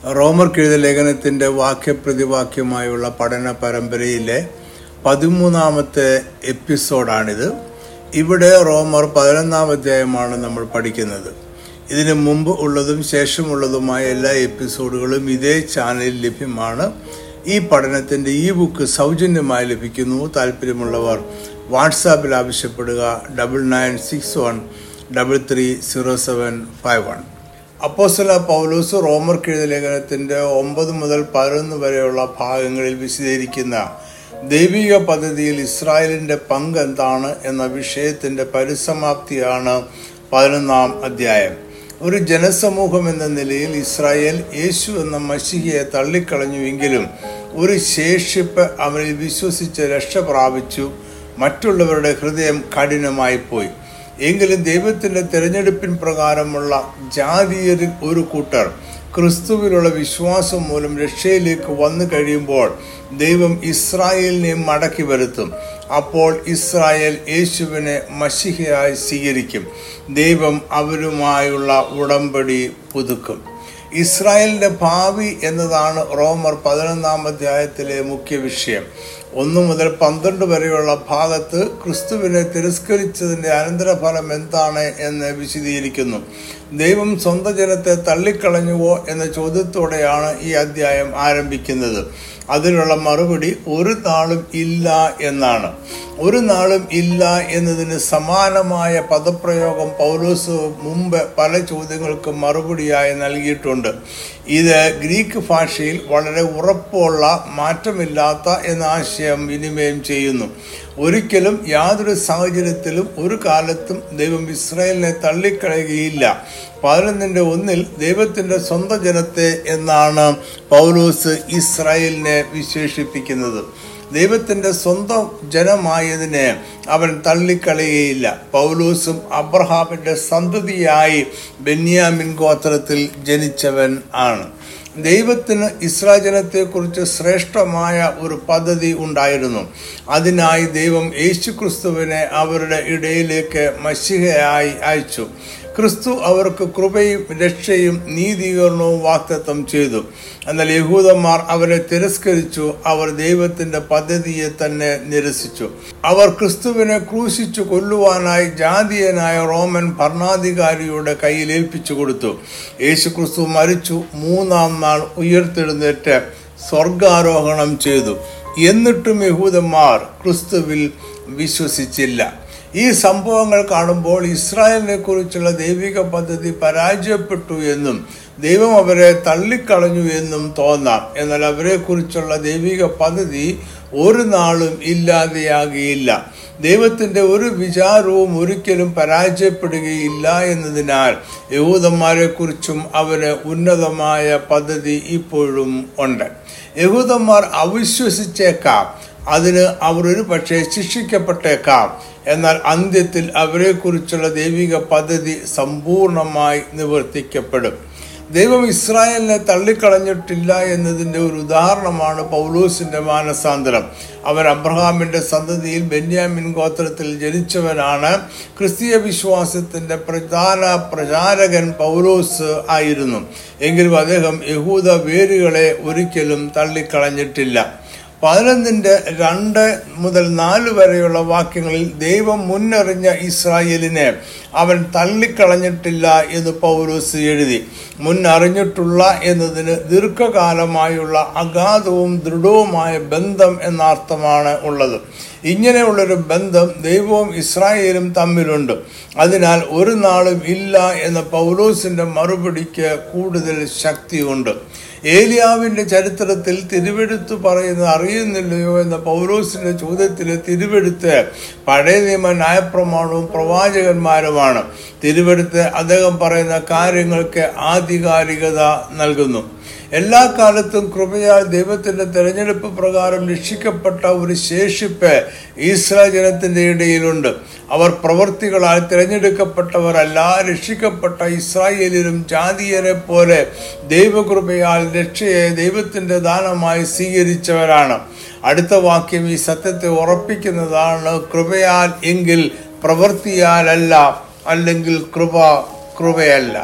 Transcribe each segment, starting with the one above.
റോമർക്കെഴുത ലേഖനത്തിന്റെ വാക്യപ്രതിവാക്യമായുള്ള പഠന പരമ്പരയിലെ പതിമൂന്നാമത്തെ എപ്പിസോഡാണിത് ഇവിടെ റോമർ പതിനൊന്നാം അധ്യായമാണ് നമ്മൾ പഠിക്കുന്നത് ഇതിനു മുമ്പ് ഉള്ളതും ശേഷമുള്ളതുമായ എല്ലാ എപ്പിസോഡുകളും ഇതേ ചാനലിൽ ലഭ്യമാണ് ഈ പഠനത്തിന്റെ ഈ ബുക്ക് സൗജന്യമായി ലഭിക്കുന്നു താല്പര്യമുള്ളവർ വാട്സാപ്പിൽ ആവശ്യപ്പെടുക double nine six one double three zero seven five one അപ്പോസ്തല പൗലൂസ് റോമർക്കെഴുത ലേഖനത്തിന്റെ ഒമ്പത് മുതൽ പതിനൊന്ന് വരെയുള്ള ഭാഗങ്ങളിൽ വിശദീകരിക്കുന്ന ദൈവിക പദ്ധതിയിൽ ഇസ്രായേലിന്റെ പങ്ക് എന്താണ് എന്ന വിഷയത്തിന്റെ പരിസമാപ്തിയാണ് പതിനൊന്നാം അധ്യായം ഒരു ജനസമൂഹം എന്ന നിലയിൽ ഇസ്രായേൽ യേശു എന്ന മഷികയെ തള്ളിക്കളഞ്ഞുവെങ്കിലും ഒരു ശേഷിപ്പ് അവനിൽ വിശ്വസിച്ച് രക്ഷ പ്രാപിച്ചു മറ്റുള്ളവരുടെ ഹൃദയം കഠിനമായി പോയി എങ്കിലും ദൈവത്തിന്റെ തിരഞ്ഞെടുപ്പിൻ പ്രകാരമുള്ള ജാതീയരിൽ ഒരു കൂട്ടർ ക്രിസ്തുവിലുള്ള വിശ്വാസം മൂലം രക്ഷയിലേക്ക് വന്നു കഴിയുമ്പോൾ ദൈവം ഇസ്രായേലിനെ മടക്കി വരുത്തും അപ്പോൾ ഇസ്രായേൽ യേശുവിനെ മഷിഹയായി സ്വീകരിക്കും ദൈവം അവരുമായുള്ള ഉടമ്പടി പുതുക്കും ഇസ്രായേലിന്റെ ഭാവി എന്നതാണ് റോമർ പതിനൊന്നാം അധ്യായത്തിലെ മുഖ്യ വിഷയം ഒന്നു മുതൽ പന്ത്രണ്ട് വരെയുള്ള ഭാഗത്ത് ക്രിസ്തുവിനെ തിരസ്കരിച്ചതിന്റെ അനന്തരഫലം എന്താണ് എന്ന് വിശദീകരിക്കുന്നു ദൈവം സ്വന്തം ജനത്തെ തള്ളിക്കളഞ്ഞുവോ എന്ന ചോദ്യത്തോടെയാണ് ഈ അധ്യായം ആരംഭിക്കുന്നത് അതിനുള്ള മറുപടി ഒരു നാളും ഇല്ല എന്നാണ് ഒരു നാളും ഇല്ല എന്നതിന് സമാനമായ പദപ്രയോഗം പൗലോസ് മുമ്പ് പല ചോദ്യങ്ങൾക്കും മറുപടിയായി നൽകിയിട്ടുണ്ട് ഇത് ഗ്രീക്ക് ഭാഷയിൽ വളരെ ഉറപ്പുള്ള മാറ്റമില്ലാത്ത എന്ന ആശയം വിനിമയം ചെയ്യുന്നു ഒരിക്കലും യാതൊരു സാഹചര്യത്തിലും ഒരു കാലത്തും ദൈവം ഇസ്രായേലിനെ തള്ളിക്കളയുകയില്ല പതിനൊന്നിന്റെ ഒന്നിൽ ദൈവത്തിന്റെ സ്വന്തം ജനത്തെ എന്നാണ് പൗലോസ് ഇസ്രായേലിനെ വിശേഷിപ്പിക്കുന്നത് ദൈവത്തിന്റെ സ്വന്തം ജനമായതിനെ അവൻ തള്ളിക്കളയുകയില്ല പൗലൂസും അബ്രഹാമിന്റെ സന്തതിയായി ബെന്യാമിൻ ഗോത്രത്തിൽ ജനിച്ചവൻ ആണ് ദൈവത്തിന് ഇസ്രാജനത്തെക്കുറിച്ച് ശ്രേഷ്ഠമായ ഒരു പദ്ധതി ഉണ്ടായിരുന്നു അതിനായി ദൈവം യേശുക്രിസ്തുവിനെ അവരുടെ ഇടയിലേക്ക് മഷിഹയായി അയച്ചു ക്രിസ്തു അവർക്ക് കൃപയും രക്ഷയും നീതീകരണവും വാക്തത്വം ചെയ്തു എന്നാൽ യഹൂദന്മാർ അവരെ തിരസ്കരിച്ചു അവർ ദൈവത്തിന്റെ പദ്ധതിയെ തന്നെ നിരസിച്ചു അവർ ക്രിസ്തുവിനെ ക്രൂശിച്ചു കൊല്ലുവാനായി ജാതീയനായ റോമൻ ഭരണാധികാരിയുടെ കയ്യിൽ ഏൽപ്പിച്ചു കൊടുത്തു യേശു ക്രിസ്തു മരിച്ചു മൂന്നാം നാൾ ഉയർത്തെഴുന്നേറ്റ് സ്വർഗാരോഹണം ചെയ്തു എന്നിട്ടും യഹൂദന്മാർ ക്രിസ്തുവിൽ വിശ്വസിച്ചില്ല ഈ സംഭവങ്ങൾ കാണുമ്പോൾ ഇസ്രായേലിനെ കുറിച്ചുള്ള ദൈവിക പദ്ധതി പരാജയപ്പെട്ടു എന്നും ദൈവം അവരെ തള്ളിക്കളഞ്ഞു എന്നും തോന്നാം എന്നാൽ അവരെ കുറിച്ചുള്ള ദൈവിക പദ്ധതി ഒരു നാളും ഇല്ലാതെയാകുകയില്ല ദൈവത്തിന്റെ ഒരു വിചാരവും ഒരിക്കലും പരാജയപ്പെടുകയില്ല എന്നതിനാൽ യഹൂദന്മാരെ കുറിച്ചും അവന് ഉന്നതമായ പദ്ധതി ഇപ്പോഴും ഉണ്ട് യഹൂദന്മാർ അവിശ്വസിച്ചേക്കാം അതിന് അവർ ഒരു പക്ഷേ ശിക്ഷിക്കപ്പെട്ടേക്കാം എന്നാൽ അന്ത്യത്തിൽ അവരെക്കുറിച്ചുള്ള ദൈവിക പദ്ധതി സമ്പൂർണമായി നിവർത്തിക്കപ്പെടും ദൈവം ഇസ്രായേലിനെ തള്ളിക്കളഞ്ഞിട്ടില്ല എന്നതിൻ്റെ ഒരു ഉദാഹരണമാണ് പൗലൂസിന്റെ മാനസാന്തരം അവൻ അബ്രഹാമിന്റെ സന്തതിയിൽ ബെന്യാമിൻ ഗോത്രത്തിൽ ജനിച്ചവനാണ് ക്രിസ്തീയ വിശ്വാസത്തിന്റെ പ്രധാന പ്രചാരകൻ പൗലോസ് ആയിരുന്നു എങ്കിലും അദ്ദേഹം യഹൂദ വേരുകളെ ഒരിക്കലും തള്ളിക്കളഞ്ഞിട്ടില്ല പതിനൊന്നിന്റെ രണ്ട് മുതൽ നാല് വരെയുള്ള വാക്യങ്ങളിൽ ദൈവം മുന്നറിഞ്ഞ ഇസ്രായേലിനെ അവൻ തള്ളിക്കളഞ്ഞിട്ടില്ല എന്ന് പൗലോസ് എഴുതി മുന്നറിഞ്ഞിട്ടുള്ള എന്നതിന് ദീർഘകാലമായുള്ള അഗാധവും ദൃഢവുമായ ബന്ധം എന്ന അർത്ഥമാണ് ഉള്ളത് ഇങ്ങനെയുള്ളൊരു ബന്ധം ദൈവവും ഇസ്രായേലും തമ്മിലുണ്ട് അതിനാൽ ഒരു നാളും ഇല്ല എന്ന പൗലോസിന്റെ മറുപടിക്ക് കൂടുതൽ ശക്തിയുണ്ട് ഏലിയാവിന്റെ ചരിത്രത്തിൽ തിരുവെടുത്ത് പറയുന്നത് അറിയുന്നില്ലയോ എന്ന പൗലോസിന്റെ ചോദ്യത്തിലെ തിരുവെടുത്ത് പഴയ നിയമ ന്യായപ്രമാണവും പ്രവാചകന്മാരുമാണ് തിരുവെടുത്ത് അദ്ദേഹം പറയുന്ന കാര്യങ്ങൾക്ക് ആധികാരികത നൽകുന്നു എല്ലാ കാലത്തും കൃപയാൽ ദൈവത്തിന്റെ തെരഞ്ഞെടുപ്പ് പ്രകാരം രക്ഷിക്കപ്പെട്ട ഒരു ശേഷിപ്പ് ഇസ്രായേൽ ജനത്തിന്റെ ഇടയിലുണ്ട് അവർ പ്രവൃത്തികളാൽ തിരഞ്ഞെടുക്കപ്പെട്ടവരല്ല രക്ഷിക്കപ്പെട്ട ഇസ്രായേലിലും ജാതീയരെ പോലെ ദൈവകൃപയാൽ രക്ഷയെ ദൈവത്തിന്റെ ദാനമായി സ്വീകരിച്ചവരാണ് അടുത്ത വാക്യം ഈ സത്യത്തെ ഉറപ്പിക്കുന്നതാണ് കൃപയാൽ എങ്കിൽ പ്രവൃത്തിയാലല്ല അല്ലെങ്കിൽ കൃപ കൃപയല്ല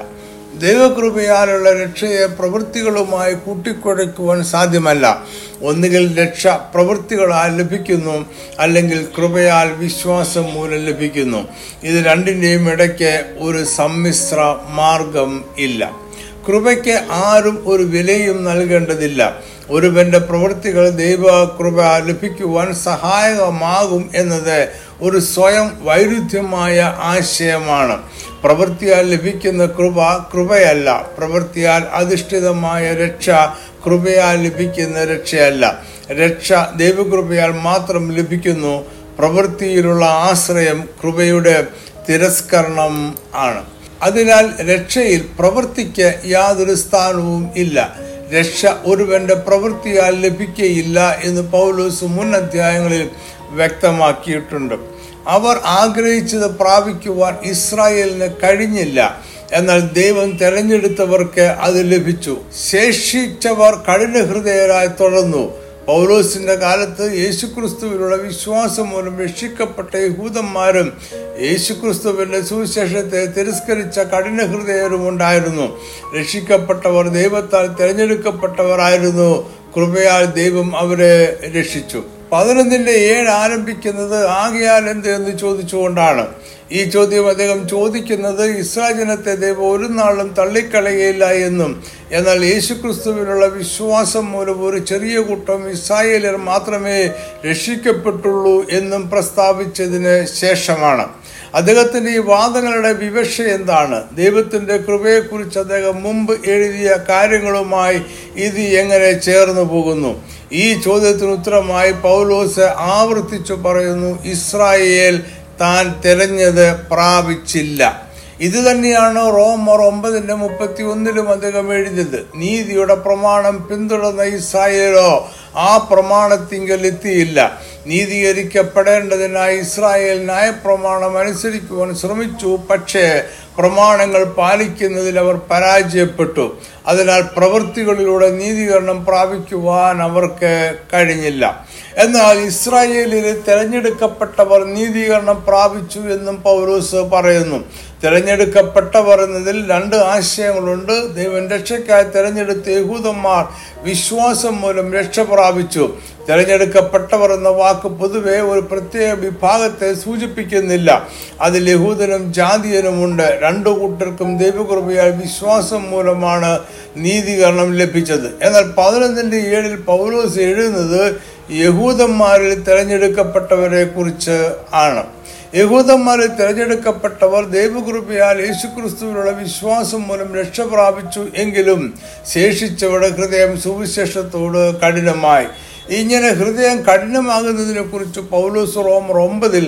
ദൈവകൃപയാലുള്ള രക്ഷയെ പ്രവൃത്തികളുമായി കൂട്ടിക്കുഴയ്ക്കുവാൻ സാധ്യമല്ല ഒന്നുകിൽ രക്ഷ പ്രവൃത്തികളാൽ ലഭിക്കുന്നു അല്ലെങ്കിൽ കൃപയാൽ വിശ്വാസം മൂലം ലഭിക്കുന്നു ഇത് രണ്ടിൻ്റെയും ഇടയ്ക്ക് ഒരു സമ്മിശ്ര മാർഗം ഇല്ല കൃപയ്ക്ക് ആരും ഒരു വിലയും നൽകേണ്ടതില്ല ഒരുവന്റെ പ്രവൃത്തികൾ ദൈവ കൃപ ലഭിക്കുവാൻ സഹായകമാകും എന്നത് ഒരു സ്വയം വൈരുദ്ധ്യമായ ആശയമാണ് പ്രവൃത്തിയാൽ ലഭിക്കുന്ന കൃപ കൃപയല്ല പ്രവൃത്തിയാൽ അധിഷ്ഠിതമായ രക്ഷ കൃപയാൽ ലഭിക്കുന്ന രക്ഷയല്ല രക്ഷ ദൈവകൃപയാൽ മാത്രം ലഭിക്കുന്നു പ്രവൃത്തിയിലുള്ള ആശ്രയം കൃപയുടെ തിരസ്കരണം ആണ് അതിനാൽ രക്ഷയിൽ പ്രവൃത്തിക്ക് യാതൊരു സ്ഥാനവും ഇല്ല രക്ഷ ഒരുവന്റെ പ്രവൃത്തിയാൽ ലഭിക്കുകയില്ല എന്ന് പൗലോസ് മുൻ അധ്യായങ്ങളിൽ വ്യക്തമാക്കിയിട്ടുണ്ട് അവർ ആഗ്രഹിച്ചത് പ്രാപിക്കുവാൻ ഇസ്രായേലിന് കഴിഞ്ഞില്ല എന്നാൽ ദൈവം തെരഞ്ഞെടുത്തവർക്ക് അത് ലഭിച്ചു ശേഷിച്ചവർ കഠിനഹൃദയരായി തുടർന്നു പൗലോസിന്റെ കാലത്ത് യേശുക്രിസ്തുവിലുള്ള വിശ്വാസം മൂലം രക്ഷിക്കപ്പെട്ട യഹൂദന്മാരും യേശുക്രിസ്തുവിന്റെ സുവിശേഷത്തെ തിരസ്കരിച്ച കഠിനഹൃദയരും ഉണ്ടായിരുന്നു രക്ഷിക്കപ്പെട്ടവർ ദൈവത്താൽ തിരഞ്ഞെടുക്കപ്പെട്ടവരായിരുന്നു കൃപയാൽ ദൈവം അവരെ രക്ഷിച്ചു പതിനൊന്നിന്റെ ഏഴ് ആരംഭിക്കുന്നത് ആകയാൽ എന്ത് എന്ന് ചോദിച്ചുകൊണ്ടാണ് ഈ ചോദ്യം അദ്ദേഹം ചോദിക്കുന്നത് ഇസ്രാജനത്തെ ദൈവം ഒരു നാളും തള്ളിക്കളയുകയില്ല എന്നും എന്നാൽ യേശുക്രിസ്തുവിനുള്ള വിശ്വാസം മൂലം ഒരു ചെറിയ കൂട്ടം ഇസ്രായേലർ മാത്രമേ രക്ഷിക്കപ്പെട്ടുള്ളൂ എന്നും പ്രസ്താവിച്ചതിന് ശേഷമാണ് അദ്ദേഹത്തിന്റെ ഈ വാദങ്ങളുടെ വിവക്ഷ എന്താണ് ദൈവത്തിന്റെ കൃപയെക്കുറിച്ച് അദ്ദേഹം മുമ്പ് എഴുതിയ കാര്യങ്ങളുമായി ഇത് എങ്ങനെ ചേർന്നു പോകുന്നു ഈ ചോദ്യത്തിന് ഉത്തരമായി പൗലോസ് ആവർത്തിച്ചു പറയുന്നു ഇസ്രായേൽ താൻ തിരഞ്ഞത് പ്രാപിച്ചില്ല ഇത് തന്നെയാണ് റോമർ ഒമ്പതിന്റെ മുപ്പത്തി ഒന്നിലും അദ്ദേഹം എഴുതിയത് നീതിയുടെ പ്രമാണം പിന്തുടർന്ന ഇസ്രായേലോ ആ പ്രമാണത്തിങ്കൽ എത്തിയില്ല നീതീകരിക്കപ്പെടേണ്ടതിനായി ഇസ്രായേൽ ന്യായപ്രമാണം അനുസരിക്കുവാൻ ശ്രമിച്ചു പക്ഷേ പ്രമാണങ്ങൾ പാലിക്കുന്നതിൽ അവർ പരാജയപ്പെട്ടു അതിനാൽ പ്രവൃത്തികളിലൂടെ നീതീകരണം പ്രാപിക്കുവാൻ അവർക്ക് കഴിഞ്ഞില്ല എന്നാൽ ഇസ്രായേലിൽ തിരഞ്ഞെടുക്കപ്പെട്ടവർ നീതീകരണം പ്രാപിച്ചു എന്നും പൗലോസ് പറയുന്നു തിരഞ്ഞെടുക്കപ്പെട്ടവർ എന്നതിൽ രണ്ട് ആശയങ്ങളുണ്ട് ദൈവം രക്ഷയ്ക്കായി തിരഞ്ഞെടുത്ത യഹൂദന്മാർ വിശ്വാസം മൂലം രക്ഷ പ്രാപിച്ചു തിരഞ്ഞെടുക്കപ്പെട്ടവർ എന്ന വാക്ക് പൊതുവെ ഒരു പ്രത്യേക വിഭാഗത്തെ സൂചിപ്പിക്കുന്നില്ല അതിൽ യഹൂദനും ജാതിയനുമുണ്ട് രണ്ടു കൂട്ടർക്കും ദൈവകൃപയാൽ വിശ്വാസം മൂലമാണ് നീതീകരണം ലഭിച്ചത് എന്നാൽ പതിനൊന്നിന്റെ ഏഴിൽ പൗലോസ് എഴുതുന്നത് യഹൂദന്മാരിൽ തിരഞ്ഞെടുക്കപ്പെട്ടവരെ കുറിച്ച് ആണ് യഹൂദന്മാരിൽ തിരഞ്ഞെടുക്കപ്പെട്ടവർ ദൈവകൃപയാൽ യേശുക്രിസ്തുവിനുള്ള വിശ്വാസം മൂലം രക്ഷ പ്രാപിച്ചു എങ്കിലും ശേഷിച്ചവരുടെ ഹൃദയം സുവിശേഷത്തോട് കഠിനമായി ഇങ്ങനെ ഹൃദയം കഠിനമാകുന്നതിനെ കുറിച്ച് പൗലോസ് റോമർ ഒമ്പതിൽ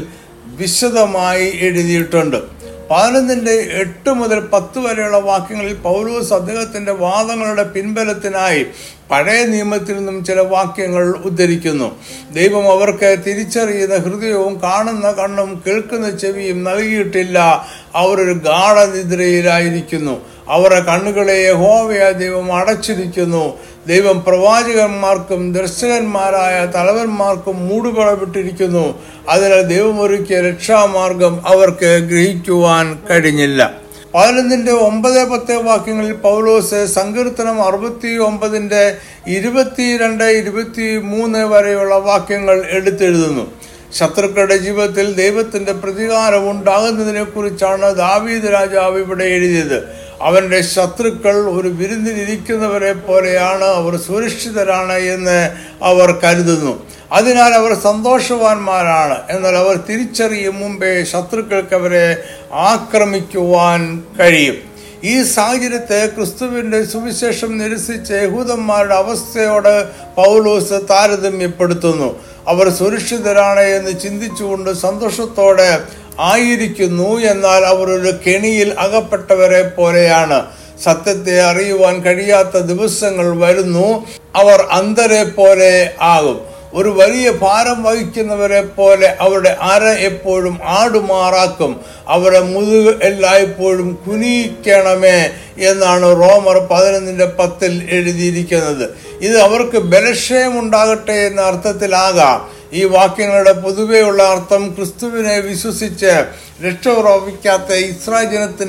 വിശദമായി എഴുതിയിട്ടുണ്ട് പതിനൊന്നിന്റെ എട്ട് മുതൽ പത്ത് വരെയുള്ള വാക്യങ്ങളിൽ പൗലോസ് അദ്ദേഹത്തിന്റെ വാദങ്ങളുടെ പിൻബലത്തിനായി പഴയ നിയമത്തിൽ നിന്നും ചില വാക്യങ്ങൾ ഉദ്ധരിക്കുന്നു ദൈവം അവർക്ക് തിരിച്ചറിയുന്ന ഹൃദയവും കാണുന്ന കണ്ണും കേൾക്കുന്ന ചെവിയും നൽകിയിട്ടില്ല അവരൊരു ഗാഠനിദ്രയിലായിരിക്കുന്നു അവരുടെ കണ്ണുകളെ യഹോവയ ദൈവം അടച്ചിരിക്കുന്നു ദൈവം പ്രവാചകന്മാർക്കും ദർശകന്മാരായ തലവന്മാർക്കും മൂടുപടപ്പെട്ടിരിക്കുന്നു അതിനാൽ ദൈവം ഒരുക്കിയ രക്ഷാമാർഗം അവർക്ക് ഗ്രഹിക്കുവാൻ കഴിഞ്ഞില്ല പതിനൊന്നിന്റെ ഒമ്പത് പത്ത് വാക്യങ്ങളിൽ പൗലോസ് സങ്കീർത്തനം അറുപത്തി ഒമ്പതിന്റെ ഇരുപത്തിരണ്ട് ഇരുപത്തി മൂന്ന് വരെയുള്ള വാക്യങ്ങൾ എടുത്തെഴുതുന്നു ശത്രുക്കളുടെ ജീവിതത്തിൽ ദൈവത്തിന്റെ പ്രതികാരം ഉണ്ടാകുന്നതിനെ കുറിച്ചാണ് ദാവീദ് രാജാവ് ഇവിടെ എഴുതിയത് അവന്റെ ശത്രുക്കൾ ഒരു വിരുന്നിലിരിക്കുന്നവരെ പോലെയാണ് അവർ സുരക്ഷിതരാണ് എന്ന് അവർ കരുതുന്നു അതിനാൽ അവർ സന്തോഷവാന്മാരാണ് എന്നാൽ അവർ തിരിച്ചറിയും മുമ്പേ ശത്രുക്കൾക്ക് അവരെ ആക്രമിക്കുവാൻ കഴിയും ഈ സാഹചര്യത്തെ ക്രിസ്തുവിന്റെ സുവിശേഷം നിരസിച്ച യഹൂദന്മാരുടെ അവസ്ഥയോട് പൗലോസ് താരതമ്യപ്പെടുത്തുന്നു അവർ സുരക്ഷിതരാണ് എന്ന് ചിന്തിച്ചുകൊണ്ട് സന്തോഷത്തോടെ ആയിരിക്കുന്നു എന്നാൽ അവർ ഒരു കെണിയിൽ അകപ്പെട്ടവരെ പോലെയാണ് സത്യത്തെ അറിയുവാൻ കഴിയാത്ത ദിവസങ്ങൾ വരുന്നു അവർ അന്തരെ പോലെ ആകും ഒരു വലിയ ഭാരം വഹിക്കുന്നവരെ പോലെ അവരുടെ അര എപ്പോഴും ആടുമാറാക്കും അവരുടെ മുതുക് എല്ലായ്പ്പോഴും കുനിയിക്കണമേ എന്നാണ് റോമർ പതിനൊന്നിന്റെ പത്തിൽ എഴുതിയിരിക്കുന്നത് ഇത് അവർക്ക് ബലക്ഷയം ഉണ്ടാകട്ടെ എന്ന അർത്ഥത്തിലാകാം ഈ വാക്യങ്ങളുടെ പൊതുവെയുള്ള അർത്ഥം ക്രിസ്തുവിനെ വിശ്വസിച്ച് രക്ഷ പ്രാപിക്കാത്ത ഇസ്രായേൽ ജനത്തിന്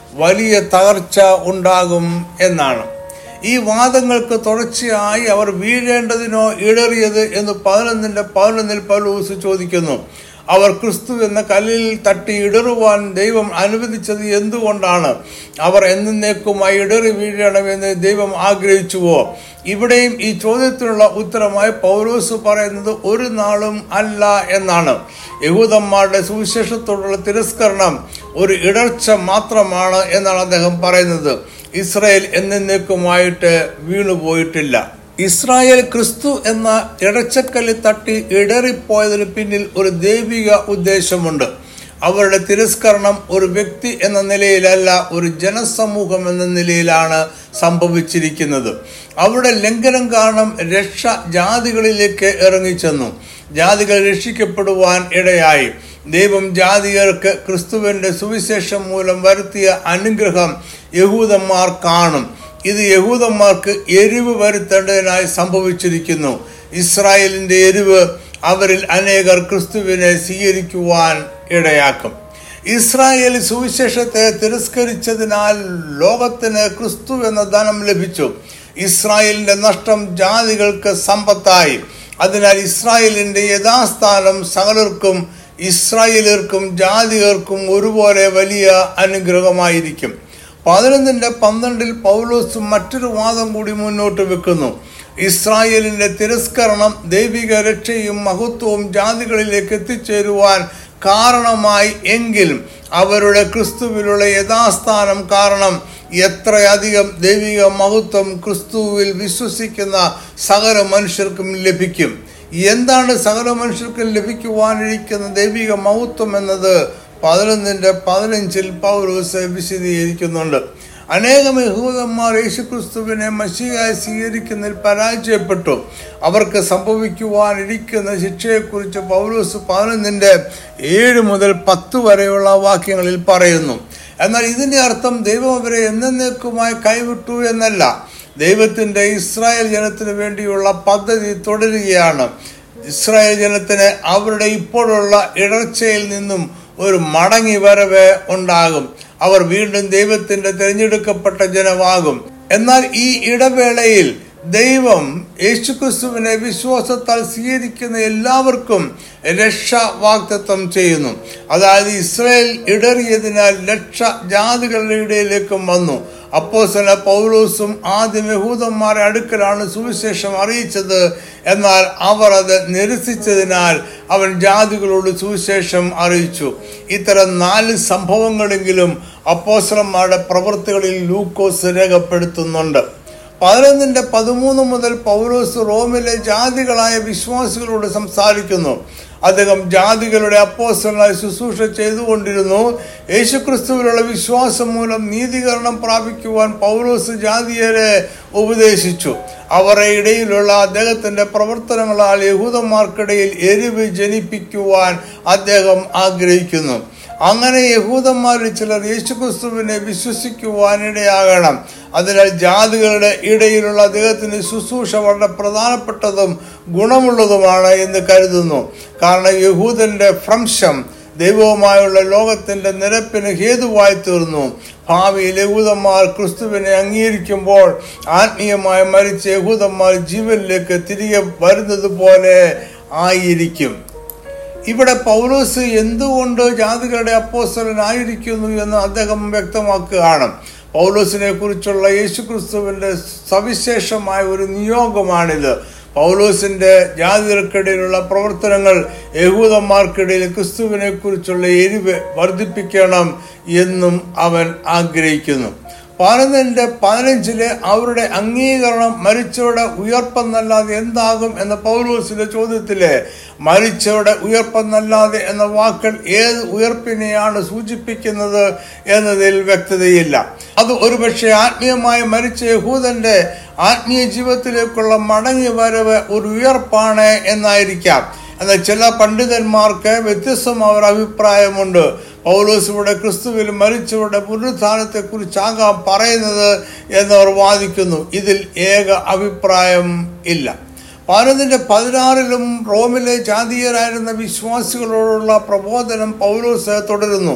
വലിയ തകർച്ച ഉണ്ടാകും എന്നാണ് ഈ വാദങ്ങൾക്ക് തുടർച്ചയായി അവർ വീഴേണ്ടതിനോ ഇടറിയത് എന്ന് പതിനൊന്നിന്റെ പതിനൊന്നിൽ പൗലൂസ് ചോദിക്കുന്നു അവർ ക്രിസ്തു എന്ന കല്ലിൽ തട്ടി ഇടറുവാൻ ദൈവം അനുവദിച്ചത് എന്തുകൊണ്ടാണ് അവർ എന്നേക്കുമായി ഇടറി വീഴണമെന്ന് ദൈവം ആഗ്രഹിച്ചുവോ ഇവിടെയും ഈ ചോദ്യത്തിനുള്ള ഉത്തരമായി പൗലോസ് പറയുന്നത് ഒരു നാളും അല്ല എന്നാണ് യഹൂദന്മാരുടെ സുവിശേഷത്തോടുള്ള തിരസ്കരണം ഒരു ഇടർച്ച മാത്രമാണ് എന്നാണ് അദ്ദേഹം പറയുന്നത് ഇസ്രായേൽ എന്നേക്കുമായിട്ട് വീണുപോയിട്ടില്ല ഇസ്രായേൽ ക്രിസ്തു എന്ന ഇടച്ചക്കല്ലിൽ തട്ടി ഇടറിപ്പോയതിന് പിന്നിൽ ഒരു ദൈവിക ഉദ്ദേശമുണ്ട് അവരുടെ തിരസ്കരണം ഒരു വ്യക്തി എന്ന നിലയിലല്ല ഒരു ജനസമൂഹം എന്ന നിലയിലാണ് സംഭവിച്ചിരിക്കുന്നത് അവരുടെ ലംഘനം കാരണം രക്ഷ ജാതികളിലേക്ക് ഇറങ്ങിച്ചെന്നു ജാതികൾ രക്ഷിക്കപ്പെടുവാൻ ഇടയായി ദൈവം ജാതികർക്ക് ക്രിസ്തുവിന്റെ സുവിശേഷം മൂലം വരുത്തിയ അനുഗ്രഹം യഹൂദന്മാർ കാണും ഇത് യഹൂദന്മാർക്ക് എരിവ് വരുത്തേണ്ടതിനായി സംഭവിച്ചിരിക്കുന്നു ഇസ്രായേലിന്റെ എരിവ് അവരിൽ അനേകർ ക്രിസ്തുവിനെ സ്വീകരിക്കുവാൻ ഇടയാക്കും ഇസ്രായേൽ സുവിശേഷത്തെ തിരസ്കരിച്ചതിനാൽ ലോകത്തിന് ക്രിസ്തു എന്ന ധനം ലഭിച്ചു ഇസ്രായേലിന്റെ നഷ്ടം ജാതികൾക്ക് സമ്പത്തായി അതിനാൽ ഇസ്രായേലിന്റെ യഥാസ്ഥാനം സകലർക്കും ഇസ്രായേലർക്കും ജാതികർക്കും ഒരുപോലെ വലിയ അനുഗ്രഹമായിരിക്കും പതിനൊന്നിന്റെ പന്ത്രണ്ടിൽ പൗലോസ് മറ്റൊരു വാദം കൂടി മുന്നോട്ട് വെക്കുന്നു ഇസ്രായേലിന്റെ തിരസ്കരണം ദൈവിക രക്ഷയും മഹത്വവും ജാതികളിലേക്ക് എത്തിച്ചേരുവാൻ കാരണമായി എങ്കിൽ അവരുടെ ക്രിസ്തുവിലുള്ള യഥാസ്ഥാനം കാരണം എത്രയധികം ദൈവിക മഹത്വം ക്രിസ്തുവിൽ വിശ്വസിക്കുന്ന സകല മനുഷ്യർക്കും ലഭിക്കും എന്താണ് സകല മനുഷ്യർക്കും ലഭിക്കുവാനിരിക്കുന്ന ദൈവിക മഹത്വം എന്നത് പതിനൊന്നിന്റെ പതിനഞ്ചിൽ പൗരൂസ് വിശദീകരിക്കുന്നുണ്ട് അനേകം യഹൂദന്മാർ യേശുക്രിസ്തുവിനെ മഷിയായി സ്വീകരിക്കുന്നതിൽ പരാജയപ്പെട്ടു അവർക്ക് സംഭവിക്കുവാനിരിക്കുന്ന ശിക്ഷയെക്കുറിച്ച് പൗലോസ് പതിനൊന്നിന്റെ ഏഴ് മുതൽ പത്ത് വരെയുള്ള വാക്യങ്ങളിൽ പറയുന്നു എന്നാൽ ഇതിന്റെ അർത്ഥം ദൈവം അവരെ എന്നേക്കുമായി കൈവിട്ടു എന്നല്ല ദൈവത്തിന്റെ ഇസ്രായേൽ ജനത്തിന് വേണ്ടിയുള്ള പദ്ധതി തുടരുകയാണ് ഇസ്രായേൽ ജനത്തിന് അവരുടെ ഇപ്പോഴുള്ള ഇടർച്ചയിൽ നിന്നും ഒരു മടങ്ങി വരവ് ഉണ്ടാകും അവർ വീണ്ടും ദൈവത്തിന്റെ തിരഞ്ഞെടുക്കപ്പെട്ട ജനമാകും എന്നാൽ ഈ ഇടവേളയിൽ ദൈവം യേശുക്രിസ്തുവിനെ വിശ്വാസത്താൽ സ്വീകരിക്കുന്ന എല്ലാവർക്കും രക്ഷ വാഗ്ദത്വം ചെയ്യുന്നു അതായത് ഇസ്രായേൽ ഇടറിയതിനാൽ രക്ഷ ജാതികളുടെ ഇടയിലേക്കും വന്നു അപ്പോസന പൗലോസും ആദ്യം യഹൂദന്മാരെ അടുക്കലാണ് സുവിശേഷം അറിയിച്ചത് എന്നാൽ അവർ അത് നിരസിച്ചതിനാൽ അവൻ ജാതികളോട് സുവിശേഷം അറിയിച്ചു ഇത്തരം നാല് സംഭവങ്ങളെങ്കിലും അപ്പോസലന്മാരുടെ പ്രവൃത്തികളിൽ ലൂക്കോസ് രേഖപ്പെടുത്തുന്നുണ്ട് പതിനൊന്നിന്റെ പതിമൂന്ന് മുതൽ പൗലോസ് റോമിലെ ജാതികളായ വിശ്വാസികളോട് സംസാരിക്കുന്നു അദ്ദേഹം ജാതികളുടെ അപ്പോസ്റ്റലായി ശുശ്രൂഷ ചെയ്തുകൊണ്ടിരുന്നു യേശുക്രിസ്തുവിലുള്ള വിശ്വാസം മൂലം നീതീകരണം പ്രാപിക്കുവാൻ പൗലോസ് ജാതിയരെ ഉപദേശിച്ചു അവരുടെ ഇടയിലുള്ള അദ്ദേഹത്തിന്റെ പ്രവർത്തനങ്ങളാൽ യഹൂദന്മാർക്കിടയിൽ എരിവ് ജനിപ്പിക്കുവാൻ അദ്ദേഹം ആഗ്രഹിക്കുന്നു അങ്ങനെ യഹൂദന്മാരിൽ ചിലർ യേശുക്രിസ്തുവിനെ വിശ്വസിക്കുവാനിടയാകണം അതിനാൽ ജാതികളുടെ ഇടയിലുള്ള അദ്ദേഹത്തിന്റെ ശുശ്രൂഷ വളരെ പ്രധാനപ്പെട്ടതും ഗുണമുള്ളതുമാണ് എന്ന് കരുതുന്നു കാരണം യഹൂദന്റെ ഭ്രംശം ദൈവവുമായുള്ള ലോകത്തിന്റെ നിരപ്പിന് ഹേതുവായി തീർന്നു ഭാവിയിൽ യഹൂദന്മാർ ക്രിസ്തുവിനെ അംഗീകരിക്കുമ്പോൾ ആത്മീയമായി മരിച്ച യഹൂദന്മാർ ജീവനിലേക്ക് തിരികെ വരുന്നത് പോലെ ആയിരിക്കും ഇവിടെ പൗലോസ് എന്തുകൊണ്ട് ജാതികളുടെ അപ്പോസ്തലനായിരിക്കുന്നു എന്ന് അദ്ദേഹം വ്യക്തമാക്കുകയാണ് പൗലോസിനെ കുറിച്ചുള്ള യേശുക്രിസ്തുവിന്റെ സവിശേഷമായ ഒരു നിയോഗമാണിത് പൗലോസിന്റെ ജാതികൾക്കിടയിലുള്ള പ്രവർത്തനങ്ങൾ യഹൂദന്മാർക്കിടയിൽ ക്രിസ്തുവിനെ കുറിച്ചുള്ള എരിവ് വർദ്ധിപ്പിക്കണം എന്നും അവൻ ആഗ്രഹിക്കുന്നു പതിനൊന്നിന്റെ പതിനഞ്ചിലെ അവരുടെ അംഗീകരണം മരിച്ചവരുടെ ഉയർപ്പെന്നല്ലാതെ എന്താകും എന്ന പൗലോസിന്റെ ചോദ്യത്തിലെ മരിച്ചവരുടെ ഉയർപ്പെന്നല്ലാതെ എന്ന വാക്കൾ ഏത് ഉയർപ്പിനെയാണ് സൂചിപ്പിക്കുന്നത് എന്നതിൽ വ്യക്തതയില്ല അത് ഒരുപക്ഷെ ആത്മീയമായി മരിച്ച യഹൂദന്റെ ആത്മീയ ജീവിതത്തിലേക്കുള്ള മടങ്ങി വരവ് ഒരു ഉയർപ്പാണ് എന്നായിരിക്കാം എന്നാൽ ചില പണ്ഡിതന്മാർക്ക് വ്യത്യസ്തമായ ഒരു അഭിപ്രായമുണ്ട് പൗലോസ് ഇവിടെ ക്രിസ്തുവിൽ മരിച്ചവരുടെ പുനരുത്ഥാനത്തെ കുറിച്ചാകാം പറയുന്നത് എന്നവർ വാദിക്കുന്നു ഇതിൽ ഏക അഭിപ്രായം ഇല്ല പതിനൊന്നിന്റെ പതിനാറിലും റോമിലെ ജാതീയരായിരുന്ന വിശ്വാസികളോടുള്ള പ്രബോധനം പൗലോസ് തുടരുന്നു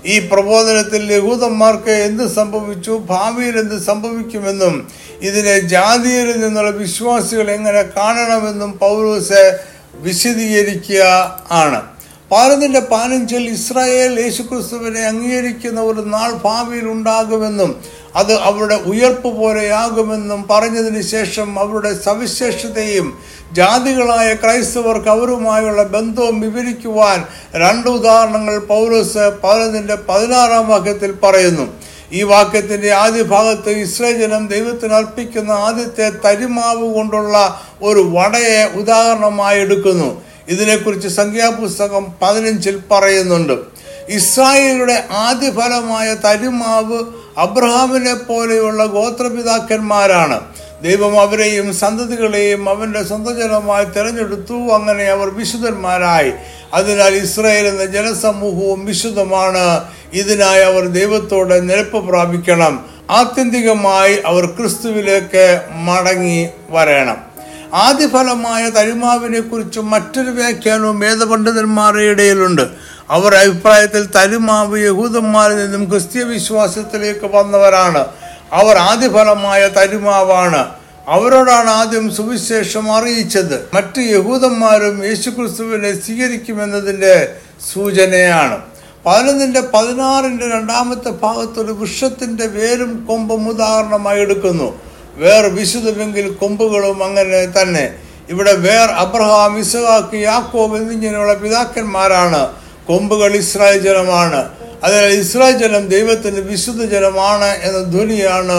ഈ പ്രബോധനത്തിൽ യഹൂദന്മാർക്ക് എന്ത് സംഭവിച്ചു ഭാവിയിൽ എന്ത് സംഭവിക്കുമെന്നും ഇതിനെ ജാതിയിൽ നിന്നുള്ള വിശ്വാസികൾ എങ്ങനെ കാണണമെന്നും പൗലൂസ് വിശദീകരിക്കുക ആണ് പാരതിന്റെ പതിനഞ്ചിൽ ഇസ്രായേൽ യേശുക്രിസ്തുവിനെ അംഗീകരിക്കുന്ന ഒരു നാൾ ഭാവിയിൽ ഉണ്ടാകുമെന്നും അത് അവരുടെ ഉയർപ്പ് പോലെയാകുമെന്നും പറഞ്ഞതിന് ശേഷം അവരുടെ സവിശേഷതയും ജാതികളായ ക്രൈസ്തവർക്ക് അവരുമായുള്ള ബന്ധവും വിവരിക്കുവാൻ രണ്ട് ഉദാഹരണങ്ങൾ പൗലോസ് പതിനൊന്നിന്റെ പതിനാറാം വാക്യത്തിൽ പറയുന്നു ഈ വാക്യത്തിന്റെ ആദ്യ ഭാഗത്ത് ഇസ്രായേൽ ജനം ദൈവത്തിന് അർപ്പിക്കുന്ന ആദ്യത്തെ തരിമാവ് കൊണ്ടുള്ള ഒരു വടയെ ഉദാഹരണമായി എടുക്കുന്നു ഇതിനെക്കുറിച്ച് സംഖ്യാപുസ്തകം പതിനഞ്ചിൽ പറയുന്നുണ്ട് ഇസ്രായേലിയുടെ ആദ്യ ഫലമായ തരിമാവ് അബ്രഹാമിനെ പോലെയുള്ള ഗോത്രപിതാക്കന്മാരാണ് ദൈവം അവരെയും സന്തതികളെയും അവന്റെ സ്വന്തം ജനമായി തിരഞ്ഞെടുത്തു അങ്ങനെ അവർ വിശുദ്ധന്മാരായി അതിനാൽ ഇസ്രായേൽ എന്ന ജനസമൂഹവും വിശുദ്ധമാണ് ഇതിനായി അവർ ദൈവത്തോടെ നിരപ്പ് പ്രാപിക്കണം ആത്യന്തികമായി അവർ ക്രിസ്തുവിലേക്ക് മടങ്ങി വരണം ആദ്യഫലമായ തരുമാവിനെ കുറിച്ച് മറ്റൊരു വ്യാഖ്യാനവും വേദപണ്ഡിതന്മാരുടെ ഇടയിലുണ്ട് അവർ അഭിപ്രായത്തിൽ തരുമാവ് യഹൂദന്മാരിൽ നിന്നും ക്രിസ്തീയ വിശ്വാസത്തിലേക്ക് വന്നവരാണ് അവർ ആദ്യഫലമായ തരുമാവാണ് അവരോടാണ് ആദ്യം സുവിശേഷം അറിയിച്ചത് മറ്റ് യഹൂദന്മാരും യേശുക്രിസ്തുവിനെ സ്വീകരിക്കുമെന്നതിൻ്റെ സൂചനയാണ് പതിനൊന്നിന്റെ പതിനാറിന്റെ രണ്ടാമത്തെ ഭാഗത്തൊരു വൃക്ഷത്തിന്റെ വേരും കൊമ്പും ഉദാഹരണമായി എടുക്കുന്നു വേർ വിശുദ്ധമെങ്കിൽ കൊമ്പുകളും അങ്ങനെ തന്നെ ഇവിടെ വേർ അബ്രഹാം ഇസഹാക്ക് യാക്കോബ് എന്നിങ്ങനെയുള്ള പിതാക്കന്മാരാണ് കൊമ്പുകൾ ഇസ്രായേൽ ജനമാണ് അതിനാൽ ഇസ്രായേൽ ജനം ദൈവത്തിന് വിശുദ്ധ ജനമാണ് എന്ന ധ്വനിയാണ്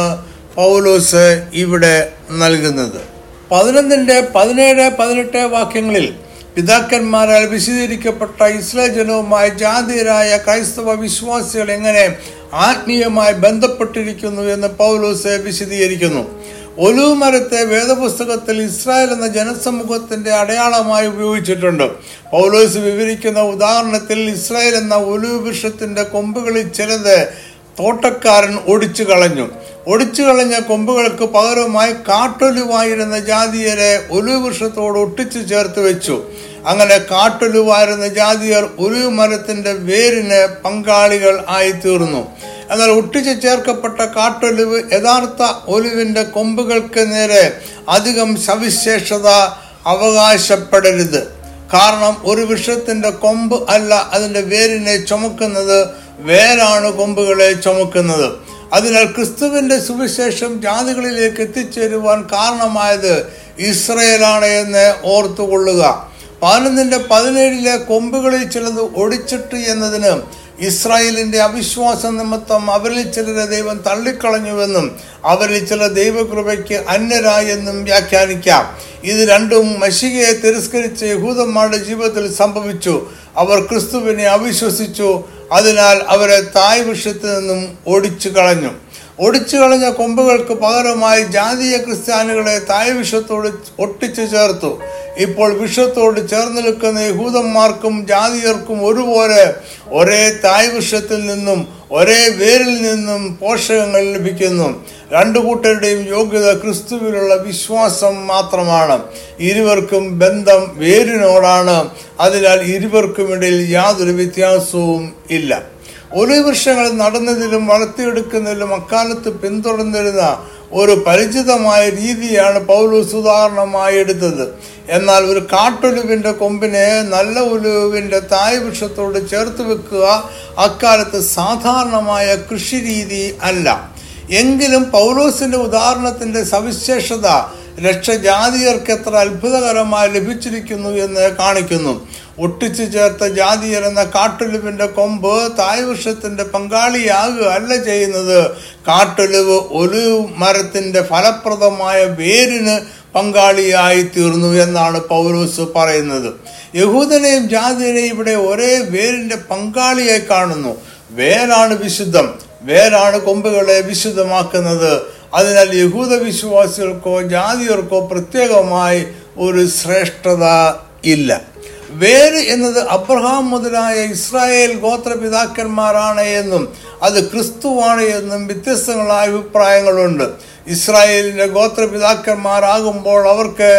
പൗലോസ് ഇവിടെ നൽകുന്നത് പതിനൊന്നിന്റെ പതിനേഴ് പതിനെട്ട് വാക്യങ്ങളിൽ പിതാക്കന്മാരാൽ വിശദീകരിക്കപ്പെട്ട ഇസ്രായേൽ ജനവുമായി ജാതീയരായ ക്രൈസ്തവ വിശ്വാസികൾ എങ്ങനെ ആത്മീയമായി ബന്ധപ്പെട്ടിരിക്കുന്നു എന്ന് പൗലോസ് വിശദീകരിക്കുന്നു ഒലിവ് മരത്തെ വേദപുസ്തകത്തിൽ ഇസ്രായേൽ എന്ന ജനസമൂഹത്തിന്റെ അടയാളമായി ഉപയോഗിച്ചിട്ടുണ്ട് പൗലോസ് വിവരിക്കുന്ന ഉദാഹരണത്തിൽ ഇസ്രായേൽ എന്ന ഒലിവ് വൃക്ഷത്തിന്റെ കൊമ്പുകളിൽ ചിലത് തോട്ടക്കാരൻ ഒടിച്ചു കളഞ്ഞു ഒടിച്ചു കളഞ്ഞ കൊമ്പുകൾക്ക് പകരമായി കാട്ടൊലുവായിരുന്ന ജാതിയരെ ഒലിവ് വൃക്ഷത്തോട് ഒട്ടിച്ചു ചേർത്ത് വെച്ചു അങ്ങനെ കാട്ടൊലുവായിരുന്ന ജാതിയർ ഒലിവ് മരത്തിന്റെ വേരിന് പങ്കാളികൾ ആയി തീർന്നു എന്നാൽ ഒട്ടിച്ചു ചേർക്കപ്പെട്ട കാട്ടൊലിവ് യഥാർത്ഥ ഒലിവിന്റെ കൊമ്പുകൾക്ക് നേരെ അധികം സവിശേഷത അവകാശപ്പെടരുത് കാരണം ഒരു വൃക്ഷത്തിന്റെ കൊമ്പ് അല്ല അതിന്റെ വേരിനെ ചുമക്കുന്നത് വേരാണ് കൊമ്പുകളെ ചുമക്കുന്നത് അതിനാൽ ക്രിസ്തുവിന്റെ സുവിശേഷം ജാതികളിലേക്ക് എത്തിച്ചേരുവാൻ കാരണമായത് ഇസ്രയേലാണ് എന്ന് ഓർത്തുകൊള്ളുക പതിനൊന്നിന്റെ പതിനേഴിലെ കൊമ്പുകളിൽ ചിലത് ഒടിച്ചിട്ട് എന്നതിന് ഇസ്രായേലിന്റെ അവിശ്വാസ നിമിത്തം അവരിൽ ചിലരെ ദൈവം തള്ളിക്കളഞ്ഞുവെന്നും അവരിൽ ചില ദൈവകൃപയ്ക്ക് അന്യരായെന്നും വ്യാഖ്യാനിക്കാം ഇത് രണ്ടും മഷികയെ തിരസ്കരിച്ച് യഹൂദന്മാരുടെ ജീവിതത്തിൽ സംഭവിച്ചു അവർ ക്രിസ്തുവിനെ അവിശ്വസിച്ചു അതിനാൽ അവരെ തായ് വൃക്ഷത്തിൽ നിന്നും ഓടിച്ചു കളഞ്ഞു ഒടിച്ചു കളഞ്ഞ കൊമ്പുകൾക്ക് പകരമായി ജാതീയ ക്രിസ്ത്യാനികളെ തായ് വിഷത്തോട് ഒട്ടിച്ചു ചേർത്തു ഇപ്പോൾ വിഷത്തോട് ചേർന്ന് നിൽക്കുന്ന യഹൂദന്മാർക്കും ജാതിയർക്കും ഒരുപോലെ ഒരേ തായ് വൃക്ഷത്തിൽ നിന്നും ഒരേ വേരിൽ നിന്നും പോഷകങ്ങൾ ലഭിക്കുന്നു രണ്ടു കൂട്ടരുടെയും യോഗ്യത ക്രിസ്തുവിലുള്ള വിശ്വാസം മാത്രമാണ് ഇരുവർക്കും ബന്ധം വേരിനോടാണ് അതിനാൽ ഇരുവർക്കുമിടയിൽ യാതൊരു വ്യത്യാസവും ഇല്ല ഒരു വൃക്ഷങ്ങൾ നടുന്നതിലും വളർത്തിയെടുക്കുന്നതിലും അക്കാലത്ത് പിന്തുടർന്നിരുന്ന ഒരു പരിചിതമായ രീതിയാണ് പൗലൂസ് ഉദാഹരണമായി എടുത്തത് എന്നാൽ ഒരു കാട്ടൊലുവിന്റെ കൊമ്പിനെ നല്ല ഒലുവിന്റെ തായ് വൃക്ഷത്തോട് ചേർത്ത് വെക്കുക അക്കാലത്ത് സാധാരണമായ കൃഷി രീതി അല്ല എങ്കിലും പൗലോസിന്റെ ഉദാഹരണത്തിന്റെ സവിശേഷത രക്ഷജാതിയർക്ക് എത്ര അത്ഭുതകരമായി ലഭിച്ചിരിക്കുന്നു എന്ന് കാണിക്കുന്നു ഒട്ടിച്ചു ചേർത്ത ജാതിയർ എന്ന കാട്ടൊലിവിന്റെ കൊമ്പ് തായ്വൃക്ഷത്തിന്റെ പങ്കാളിയാകുക അല്ല ചെയ്യുന്നത് കാട്ടൊലിവ് ഒലിവ് മരത്തിന്റെ ഫലപ്രദമായ വേരിന് പങ്കാളിയായി തീർന്നു എന്നാണ് പൗലോസ് പറയുന്നത് യഹൂദനെയും ജാതിനെയും ഇവിടെ ഒരേ വേരിന്റെ പങ്കാളിയായി കാണുന്നു വേരാണ് വിശുദ്ധം വേരാണ് കൊമ്പുകളെ വിശുദ്ധമാക്കുന്നത് അതിനാൽ യഹൂദ വിശ്വാസികൾക്കോ ജാതിയർക്കോ പ്രത്യേകമായി ഒരു ശ്രേഷ്ഠത ഇല്ല വേര് എന്നത് അബ്രഹാം മുതലായ ഇസ്രായേൽ ഗോത്രപിതാക്കന്മാരാണ് എന്നും അത് ക്രിസ്തുവാണ് എന്നും വ്യത്യസ്തങ്ങളായ അഭിപ്രായങ്ങളുണ്ട് ഇസ്രായേലിന്റെ ഗോത്രപിതാക്കന്മാരാകുമ്പോൾ അവർക്ക്